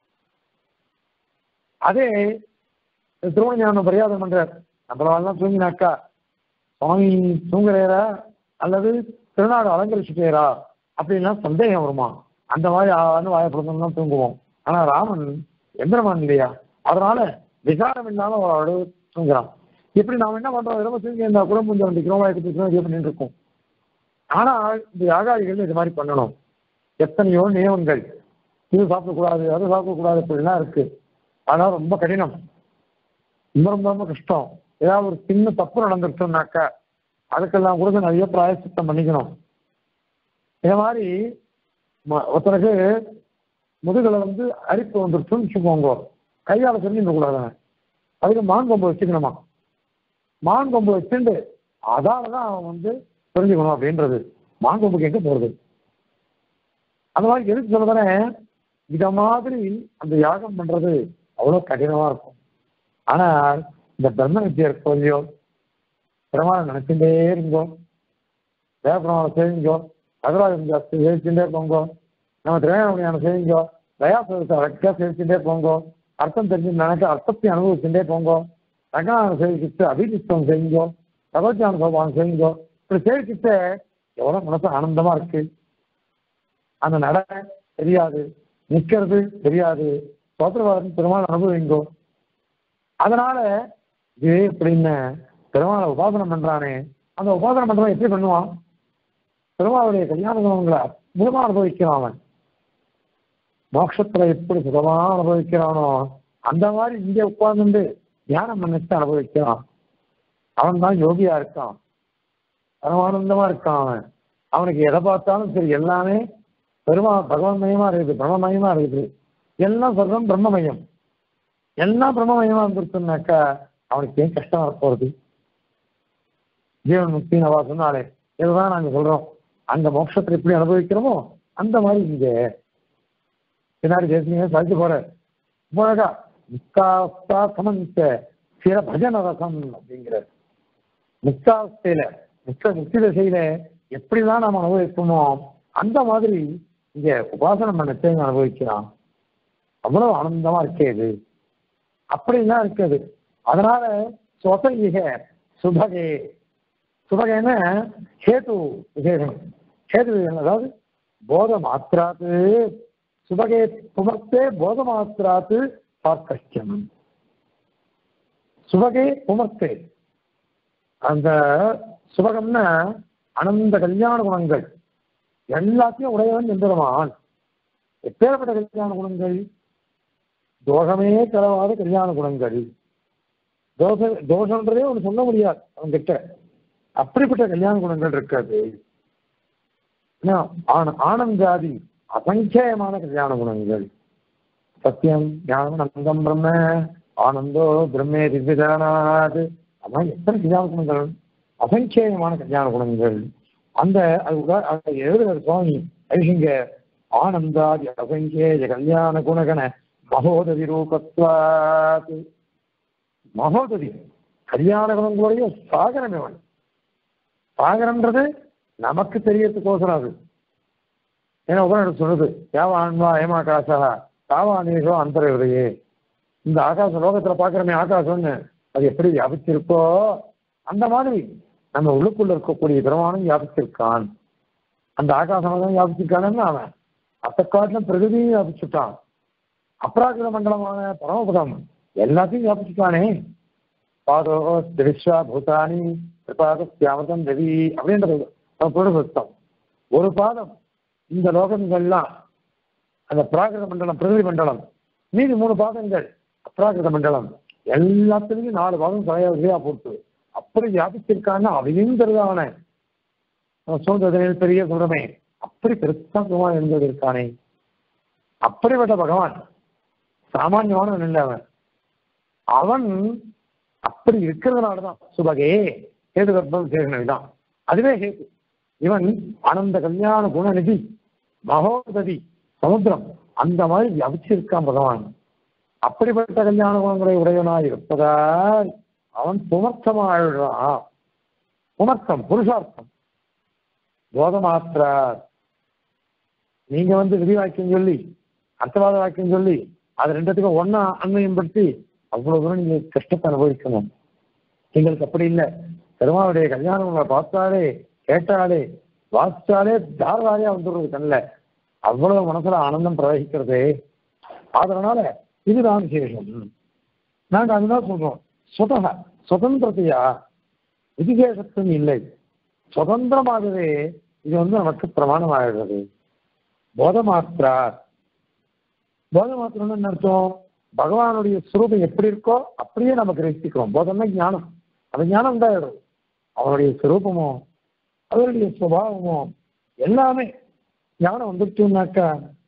அதே திருவண்ணானம் பரியாதம் பண்றார் நம்மளாலாம் தூங்கினாக்கா சுவாமி தூங்குறாரா அல்லது திருநாடு அலங்கரிச்சுட்டேரா அப்படின்லாம் சந்தேகம் வருமா அந்த மாதிரி ஆன்னு வாயப்படுத்தணும் தூங்குவோம் ஆனா ராமன் எந்திரமான் இல்லையா அதனால விசாரம் இல்லாம அவரோட தூங்குறான் இப்படி நாம என்ன பண்றோம் ரொம்ப தூங்கி இருந்தா கூட முடிஞ்ச வண்டிக்கிறோம் வாய்க்கு பிடிக்கிறோம் இது பண்ணிட்டு இருக்கோம் ஆனா இந்த யாகாதிகள் இது மாதிரி பண்ணணும் எத்தனையோ நியமங்கள் இது சாப்பிடக்கூடாது அது சாப்பிடக்கூடாது இப்படிலாம் இருக்கு அதனால ரொம்ப கடினம் ரொம்ப ரொம்ப ரொம்ப கஷ்டம் ஏதாவது ஒரு சின்ன தப்பு நடந்துருச்சோம்னாக்கா அதுக்கெல்லாம் கூட நிறைய பிராயசித்தம் பண்ணிக்கணும் இதே மாதிரி ம- ஒருத்தருக்கு முதுகுல வந்து அரிப்பு வந்துருச்சுன்னு வச்சுக்கோங்க கையால செஞ்சுக்க கூடாது அதுக்கு மான் கொம்பு வச்சுக்கணுமா மான் கொம்பு வச்சுட்டு அதாலதான் அவன் வந்து தெரிஞ்சுக்கணும் அப்படின்றது மான் கொம்புக்கு எங்க போறது அந்த மாதிரி எதுக்கு சொல்றேன் இத மாதிரி அந்த யாகம் பண்றது அவ்வளவு கடினமா இருக்கும் ஆனால் இந்த பிரம்ம வித்தியை இருக்கோ இல்லையோ பிரமாணம் நினைச்சுட்டே இருங்கோ தேவபிரமாணம் செய்யுங்கோ அகராஜம் ஜாஸ்தி சேவிச்சுட்டே போங்கோ நம்ம திரையாணம் செய்யுங்கோ தயாசத்தை அழகா சேவிச்சுட்டே போங்கோ அர்த்தம் தெரிஞ்சு நினைக்க அர்த்தத்தை அனுபவிச்சுட்டே போங்கோ ரங்கநாதன் சேவிக்கிட்டு அபிஜித்தம் செய்யுங்கோ பகவத்யான சோபானம் செய்யுங்கோ இப்படி சேவிக்கிட்டு எவ்வளவு மனசு ஆனந்தமா இருக்கு அந்த நட தெரியாது நிக்கிறது தெரியாது சோத்திரவாதம் பெருமாள் அனுபவிங்கோ அதனால இது எப்படின்னு பெருமாளை உபாசனம் பண்றானே அந்த உபாசனம் பண்றவன் எப்படி பண்ணுவான் பெருமாளுடைய கல்யாண குணங்களை முழுமா அனுபவிக்கிறான் அவன் மோட்சத்துல எப்படி சுகமா அனுபவிக்கிறானோ அந்த மாதிரி இங்க உட்கார்ந்து தியானம் பண்ணிட்டு அனுபவிக்கிறான் அவன் தான் யோகியா இருக்கான் பரமானந்தமா இருக்கான் அவன் அவனுக்கு எதை பார்த்தாலும் சரி எல்லாமே பெருமா பகவன்மயமா இருக்குது பிரம்மமயமா இருக்குது எல்லாம் சொல்றோம் பிரம்மமயம் எல்லாம் பிரம்மமயமா இருந்துருச்சுனாக்கா அவனுக்கு ஏன் கஷ்டம் வரப்போகுது ஜீவன் முக்தி நவா சொன்னாலே இதுதான் நாங்க சொல்றோம் அந்த மோட்சத்தை எப்படி அனுபவிக்கிறோமோ அந்த மாதிரி இங்க பின்னாடி பேசுனீங்க சாதிச்சு போற போழகா முக்தாஸ்தா சமந்த சில பஜன ரசம் அப்படிங்கிற முக்தாஸ்தையில முக்த முக்தி திசையில எப்படிலாம் நாம் அனுபவிப்போமோ அந்த மாதிரி இங்க உபாசனம் பண்ணத்தை அனுபவிக்கிறான் அவ்வளவு ஆனந்தமா இருக்கே இது அப்படிலாம் இருக்குது அதனால சொசைக சுபகே சுபகேன ஹேது விசேஷம் ஹேது விசேஷம் அதாவது போத மாத்திராத்து சுபகே புமர்த்தே போத மாத்திராத்து சார்க்கஷ்யம் சுபகே புமர்த்தே அந்த சுபகம்னா அனந்த கல்யாண குணங்கள் எல்லாத்தையும் உடையவன் எந்திரமான் எப்பேற்பட்ட கல்யாண குணங்கள் தோஷமே கலவாத கல்யாண குணங்கள் தோஷ தோஷன்றதே ஒன்று சொல்ல முடியாது அவன் கிட்ட அப்படிப்பட்ட கல்யாண குணங்கள் இருக்காது என்ன, ஆன- ஆனந்தாதி அசங்கேயமான கல்யாண குணங்கள் சத்தியம் ஞானம் அனந்தம் பிரம்ம ஆனந்தோ பிரம்மே திவ்யஜானாது அதான் எத்தனை கல்யாண குணங்கள் அசங்கேயமான கல்யாண குணங்கள் அந்த அது உதா- அதை எழுதுகிற சுவாமி ஐஷிங்க ஆனந்தாதி அசங்கேய கல்யாண குணகண மகோதரி ரூபத்வாத் மகோதரி கல்யாண குணங்களுடைய சாகரம் இவன் சாகரம்ன்றது நமக்கு தெரியறதுக்கோசரம் அது ஏன்னா உபநிடத்து சொல்லுது யாவான்வா ஏமாகாசா தாவானேஷோ அந்தரையுடையே இந்த ஆகாச லோகத்துல பாக்குறமே ஆகாசம்னு அது எப்படி வியாபிச்சிருக்கோ அந்த மாதிரி நம்ம உள்ளுக்குள்ள இருக்கக்கூடிய பிரமாணம் வியாபிச்சிருக்கான் அந்த ஆகாசம் தான் வியாபிச்சிருக்கானு அவன் அத்தக்காட்டிலும் பிரகதியும் வியாபிச்சுட்டான் அப்ராகிர மண்டலமான பரமபதம் எல்லாத்தையும் வியாபிச்சுட்டானே பாதோ திருஷ்வா பூதானி பாத தியாமதம் ரவி அப்படின்றது புருஷத்தம் ஒரு பாதம் இந்த லோகங்கள்லாம் அந்த பிராகிருத மண்டலம் பிரகிருதி மண்டலம் மீதி மூணு பாதங்கள் அப்ராகிருத மண்டலம் எல்லாத்துலயும் நாலு பாதம் தலையா வழியா போட்டு அப்படி வியாபிச்சிருக்கான்னு அவையும் தெரியாதவன சொல்றதில் பெரிய சொல்றமே அப்படி பெருசா பகவான் இருந்தது இருக்கானே அப்படிப்பட்ட பகவான் சாமானியமானவன் இல்லை அவன் அவன் அப்படி இருக்கிறதுனாலதான் சுபகே கேது கர்ப்பம் சேகனவிதான் அதுவே ஹேது இவன் ஆனந்த கல்யாண குணநிதி மகோததி சமுத்திரம் அந்த மாதிரி வியாபிச்சிருக்கான் பகவான் அப்படிப்பட்ட கல்யாண குணங்களை உடையவனாய் இருப்பதால் அவன் புமர்த்தமாழ்றான் புமர்த்தம் புருஷார்த்தம் போதமாத்திரார் நீங்க வந்து விதி வாக்கியம் சொல்லி அர்த்தவாத வாக்கியம் சொல்லி அது ரெண்டுத்துக்கும் ஒன்னா அண்மையும் படுத்தி அவ்வளவு தூரம் நீங்க கஷ்டத்தை அனுபவிக்கணும் எங்களுக்கு அப்படி இல்லை பெருமாளுடைய கல்யாணங்களை பார்த்தாலே கேட்டாலே வாசிச்சாலே தாரதாரியா வந்துடுறது கண்ணில் அவ்வளவு மனசுல ஆனந்தம் பிரவகிக்கிறது அதனால இதுதான் விசேஷம் நாங்க அதுதான் சொல்றோம் சுதக சுதந்திரத்தையா விதிகேசத்தும் இல்லை சுதந்திரமாகவே இது வந்து நமக்கு பிரமாணமாகிறது போதமாத்திரா போதமாத்திரம்னு என்ன அர்த்தம் பகவானுடைய சுரூபம் எப்படி இருக்கோ அப்படியே நம்ம கிரகிக்கிறோம் போதம்னா ஞானம் அது ஞானம் தான் அவனுடைய சுரூபமோ அவருடைய சுபாவமோ எல்லாமே ஞானம் வந்துட்டுனாக்கா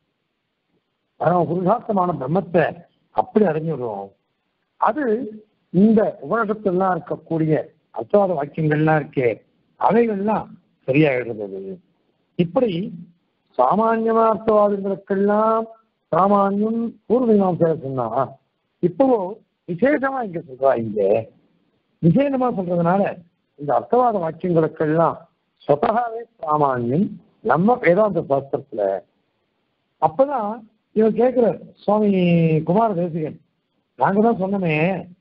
அவன் புருஷார்த்தமான பிரம்மத்தை அப்படி அறிஞ்சிடுவோம் அது இந்த உபநிடத்திலாம் இருக்கக்கூடிய அர்த்தவாத வாக்கியங்கள்லாம் இருக்கே அவைகள்லாம் சரியாயிடுறது இப்படி சாமானியமா அர்த்தவாதங்களுக்கெல்லாம் சாமானியம் பூர்வீகம் சொன்னா இப்போ விசேஷமா இங்க சொல்றா இங்க விசேஷமா சொல்றதுனால இந்த அர்த்தவாத வாக்கியங்களுக்கெல்லாம் சொத்தகாவே சாமானியம் நம்ம வேதாந்த சாஸ்திரத்துல அப்பதான் இவர் கேட்கிற சுவாமி குமார தேசிகன் நாங்க தான் சொன்னோமே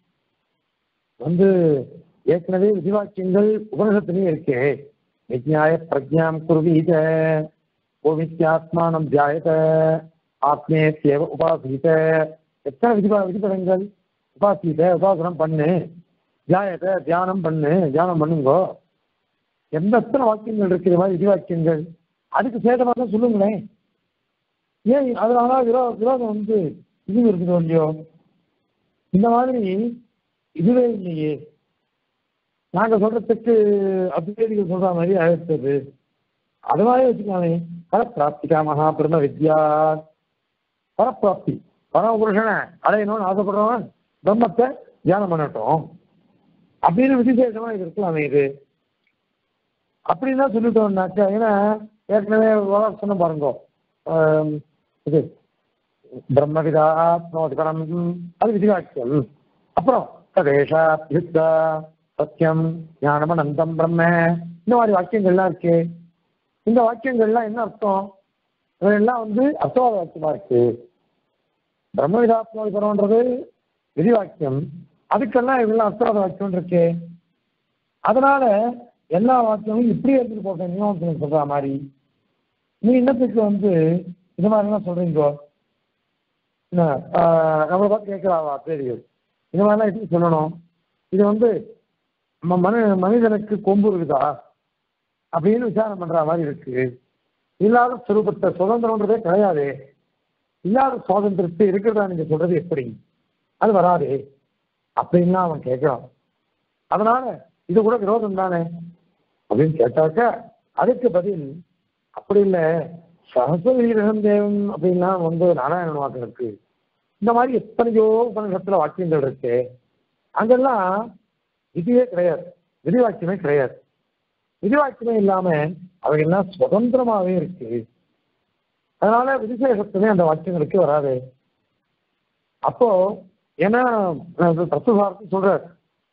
வந்து ஏற்கனவே விதிவாக்கியங்கள் உபனிஷத்துலயும் இருக்கே விஜயாய பிரஜாம் குருவீத ஓவித்யாத்மானம் தியாயத ஆத்மேத்யேவ உபாசீத எத்தனை விதிபா விதிபதங்கள் உபாசீத உபாசனம் பண்ணு தியாயத்தை தியானம் பண்ணு தியானம் பண்ணுங்கோ எந்த எத்தனை வாக்கியங்கள் இருக்கிற மாதிரி விதிவாக்கியங்கள் அதுக்கு சேதமாக தான் சொல்லுங்களேன் ஏன் அதனால விரோ விரோதம் வந்து இது இருக்குது இல்லையோ இந்த மாதிரி இதுவே இல்லையே நாங்க சொல்றதுக்கு அத்வேதிகள் சொல்ற மாதிரி அழைத்தது அது மாதிரி வச்சுக்கலாமே பரப்பிராப்திகா மகா பிரம்ம வித்யா பரப்பிராப்தி பரம புருஷனை அடையணும்னு ஆசைப்படுறவன் பிரம்மத்தை தியானம் பண்ணட்டும் அப்படின்னு விதிசேஷமா இது இருக்கலாமே இது அப்படின்னு தான் சொல்லிட்டோம்னாக்கா ஏன்னா ஏற்கனவே சொன்ன பாருங்க ஆம், இது பிரம்மவிதா நோதிபரம் அது விதிவாக்கியம் அப்புறம் ததேஷா யுக்தா சத்தியம் ஞானம் அனந்தம் பிரம்ம இந்த மாதிரி வாக்கியங்கள்லாம் இருக்கு இந்த வாக்கியங்கள்லாம் என்ன அர்த்தம் இதெல்லாம் வந்து அர்த்தவாத வாக்கியமா இருக்கு பிரம்மவிதாத்மோதிபரம்ன்றது விதிவாக்கியம் அதுக்கெல்லாம் இதெல்லாம் அர்த்தவாத வாக்கியம் இருக்கு அதனால எல்லா வாக்கியமும் இப்படி எடுத்துட்டு போட்டேன் மீமாசனம் சொல்ற மாதிரி நீ என்னத்துக்கு வந்து இது மாதிரிலாம் சொல்றீங்கோ என்ன ஆஹ் நம்மளை பார்த்து கேட்கலாவா தெரியும் இந்த மாதிரிலாம் எப்படி சொல்லணும் இது வந்து நம்ம மனு மனிதனுக்கு கொம்பு இருக்குதா அப்படின்னு விசாரணை பண்ற மாதிரி இருக்கு இல்லாத சுரூபத்தை சுதந்திரம்ன்றதே கிடையாது இல்லாத சுதந்திரத்தை இருக்கிறதா நீங்க சொல்றது எப்படி அது வராது அப்படின்னு அவன் கேட்கிறான் அதனால இது கூட விரோதம் தானே அப்படின்னு கேட்டாக்க அதுக்கு பதில் அப்படி இல்லை சகசவீரகம் தேவன் அப்படின்லாம் வந்து நாராயணன் வாக்கு இருக்கு இந்த மாதிரி எத்தனையோ உபநிஷத்துல வாக்கியங்கள் இருக்கு அங்கெல்லாம் விதியே கிடையாது விதி வாக்கியமே கிடையாது விதி வாக்கியமே இல்லாம அவைகள்லாம் சுதந்திரமாவே இருக்கு அதனால விதிசேஷத்துமே அந்த வாக்கியங்களுக்கு வராது அப்போ ஏன்னா அது தத்துவார்த்தம் சொல்றார்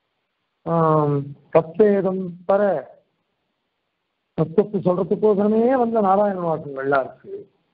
கப்பேதம் பர தத்துவத்தை சொல்றதுக்கோசரமே வந்த நாராயண வாக்கியங்கள்லாம் இருக்கு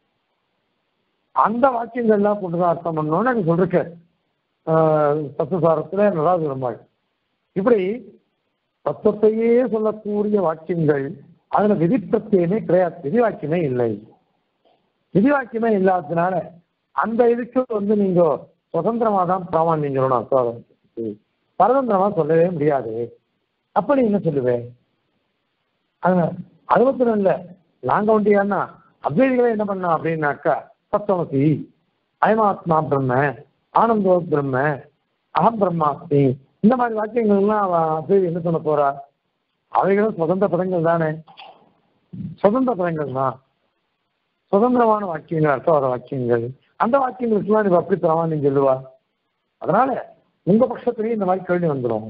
அந்த வாக்கியங்கள்லாம் கொண்டுதான் அர்த்தம் பண்ணோம்னு எனக்கு சொல்லிருக்க தத்துவசாரத்துல நடாது பெருமாள் இப்படி தத்துவத்தையே சொல்லக்கூடிய வாக்கியங்கள் அதுல விதி பிரத்தியமே கிடையாது விதி வாக்கியமே இல்லை விதி வாக்கியமே இல்லாததுனால அந்த இதுக்கு வந்து நீங்க சுதந்திரமா தான் பிராமணியம் சொல்லணும் அர்த்தம் பரதந்திரமா சொல்லவே முடியாது அப்ப நீ என்ன சொல்லுவேன் அது மட்டும் இல்ல நாங்க ஒண்டியான்னா அத்வைதிகளை என்ன பண்ணோம் அப்படின்னாக்கா சப்தமசி அயமாத்மா பிரம்ம ஆனந்தோ பிரம்ம அகம் பிரம்மாஸ்மி இந்த மாதிரி வாக்கியங்கள்லாம் அவ அத்வைதி என்ன சொல்ல போறா அவைகளும் சுதந்திர பதங்கள் தானே சுதந்திர பதங்கள் தான் சுதந்திரமான வாக்கியங்கள் அர்த்தவாத வாக்கியங்கள் அந்த வாக்கியங்களுக்குலாம் நீ அப்படி பிராமணியம் சொல்லுவா அதனால உங்க பட்சத்திலேயே இந்த மாதிரி கேள்வி வந்துடும்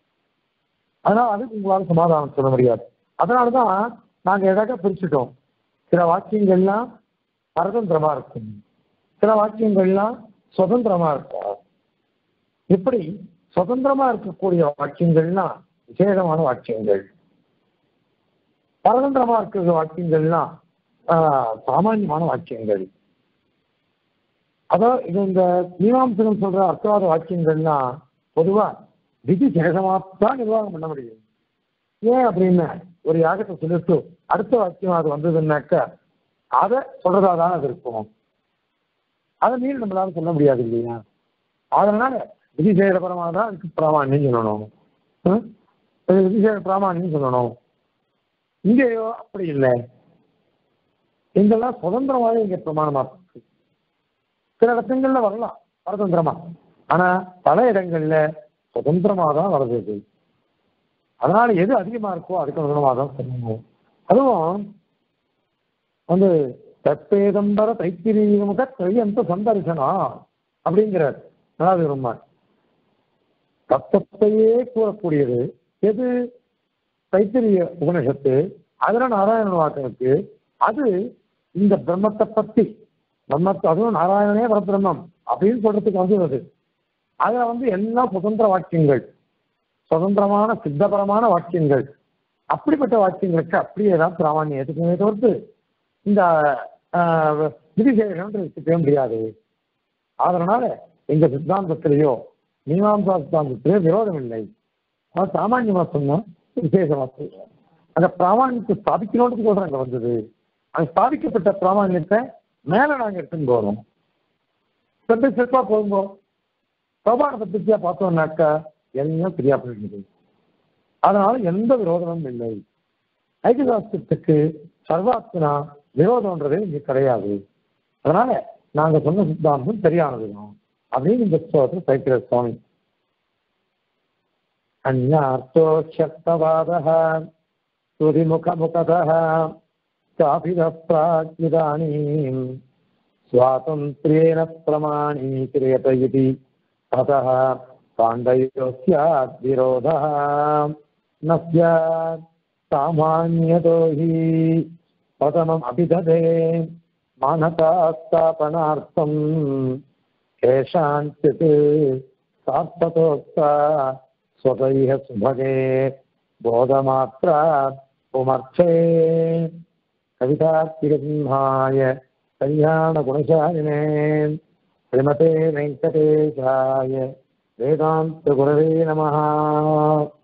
அதனால அதுக்கு உங்களால் சமாதானம் சொல்ல முடியாது அதனாலதான் நாங்க எதாக பிரிச்சுட்டோம் சில வாக்கியங்கள்லாம் பரதந்திரமா இருக்கும் சில வாக்கியங்கள்லாம் சுதந்திரமா இருக்கும் இப்படி சுதந்திரமா இருக்கக்கூடிய வாக்கியங்கள்லாம் விசேஷமான வாக்கியங்கள் பரதந்திரமா இருக்கிற வாக்கியங்கள்லாம் சாமானியமான வாக்கியங்கள் அதான் இது இந்த மீமாம்சகம் சொல்ற அர்த்தவாத வாக்கியங்கள்லாம் பொதுவா விதி சேஷமாத்தான் நிர்வாகம் பண்ண முடியும் ஏன் அப்படின்னா ஒரு யாகத்தை சொல்லிட்டு அடுத்த வாக்கியம் அது வந்ததுன்னாக்கா அதை சொல்றதா தான் அது இருக்கும் அதை மீறி நம்மளால சொல்ல முடியாது இல்லையா அதனால விதிசேட பரமாக தான் அதுக்கு பிராமாணியம் சொல்லணும் விதிசேட பிராமாணியம் சொல்லணும் இங்கேயோ அப்படி இல்லை இங்கெல்லாம் சுதந்திரமாக இங்க பிரமாணமா இருக்கு சில இடங்கள்ல வரலாம் பரதந்திரமா ஆனா பல இடங்கள்ல சுதந்திரமா தான் வருது இது அதனால எது அதிகமா இருக்கோ அதுக்கு அனுகுணமாக தான் சொல்லணும் அதுவும் வந்து தற்பேதம்பர தைத்திரீமுக தையந்த சந்தரிசனம் அப்படிங்கிறார் நலாது ரொம்ப தத்துவத்தையே கூறக்கூடியது எது தைத்திரிய உபனிஷத்து அதுல நாராயண வாக்கனுக்கு அது இந்த பிரம்மத்தை பத்தி பிரம்மத்தை அதுவும் நாராயணனே பரபிரம்மம் அப்படின்னு சொல்றதுக்கு வந்து அது அதுல வந்து எல்லாம் சுதந்திர வாக்கியங்கள் சுதந்திரமான சித்தபரமான வாக்கியங்கள் அப்படிப்பட்ட வாக்கியங்களுக்கு அப்படியே தான் பிராமணியம் ஏற்றுக்கவே தவிர்த்து இந்த விதிசேஷன் வச்சுக்கவே முடியாது அதனால எங்க சித்தாந்தத்திலேயோ மீமாம்சா சித்தாந்தத்திலேயோ விரோதம் இல்லை அது சாமானியமா சொன்னோம் விசேஷமா சொல்லுவோம் அந்த பிராமணியத்தை ஸ்தாபிக்கணுன்றதுக்கோசரம் அங்க வந்தது அது ஸ்தாபிக்கப்பட்ட பிராமணியத்தை மேல நாங்க எடுத்துன்னு போறோம் சென்று சிறப்பா போகும்போது பிரபான பத்திரிக்கையா பார்த்தோம்னாக்கா எல்லாம் சரியா போயிடுது அதனால எந்த விரோதமும் இல்லை ஐக்கியசாஸ்திரத்துக்கு சர்வாத்மனா விரோதம்ன்றதே இங்க கிடையாது அதனால நாங்க சொன்ன சித்தாந்தம் சரியானதுதான் அப்படின்னு இந்த புத்தகத்தில் சைக்கிர சுவாமி அந்நார்த்தோ சக்தவாதः ஸ்ருதிமுகமுகதः स्थापितः प्राग्निदानीम् स्वातन्त्र्येण प्रमाणीक्रियत इति अतः पाण्डयो स्यात् विरोधः न स्यात् सामान्यतो हि प्रथमम् अभिदधे मानता स्थापनार्थम् केषाञ्चित् सार्थतोक्ता स्वतैः सुभगे बोधमात्रा पुमर्थे कवितात्तिरसिंहाय कल्याणगुणशालिने श्रीमते वेङ्कटेशाय वेदान्तगुरवे नमः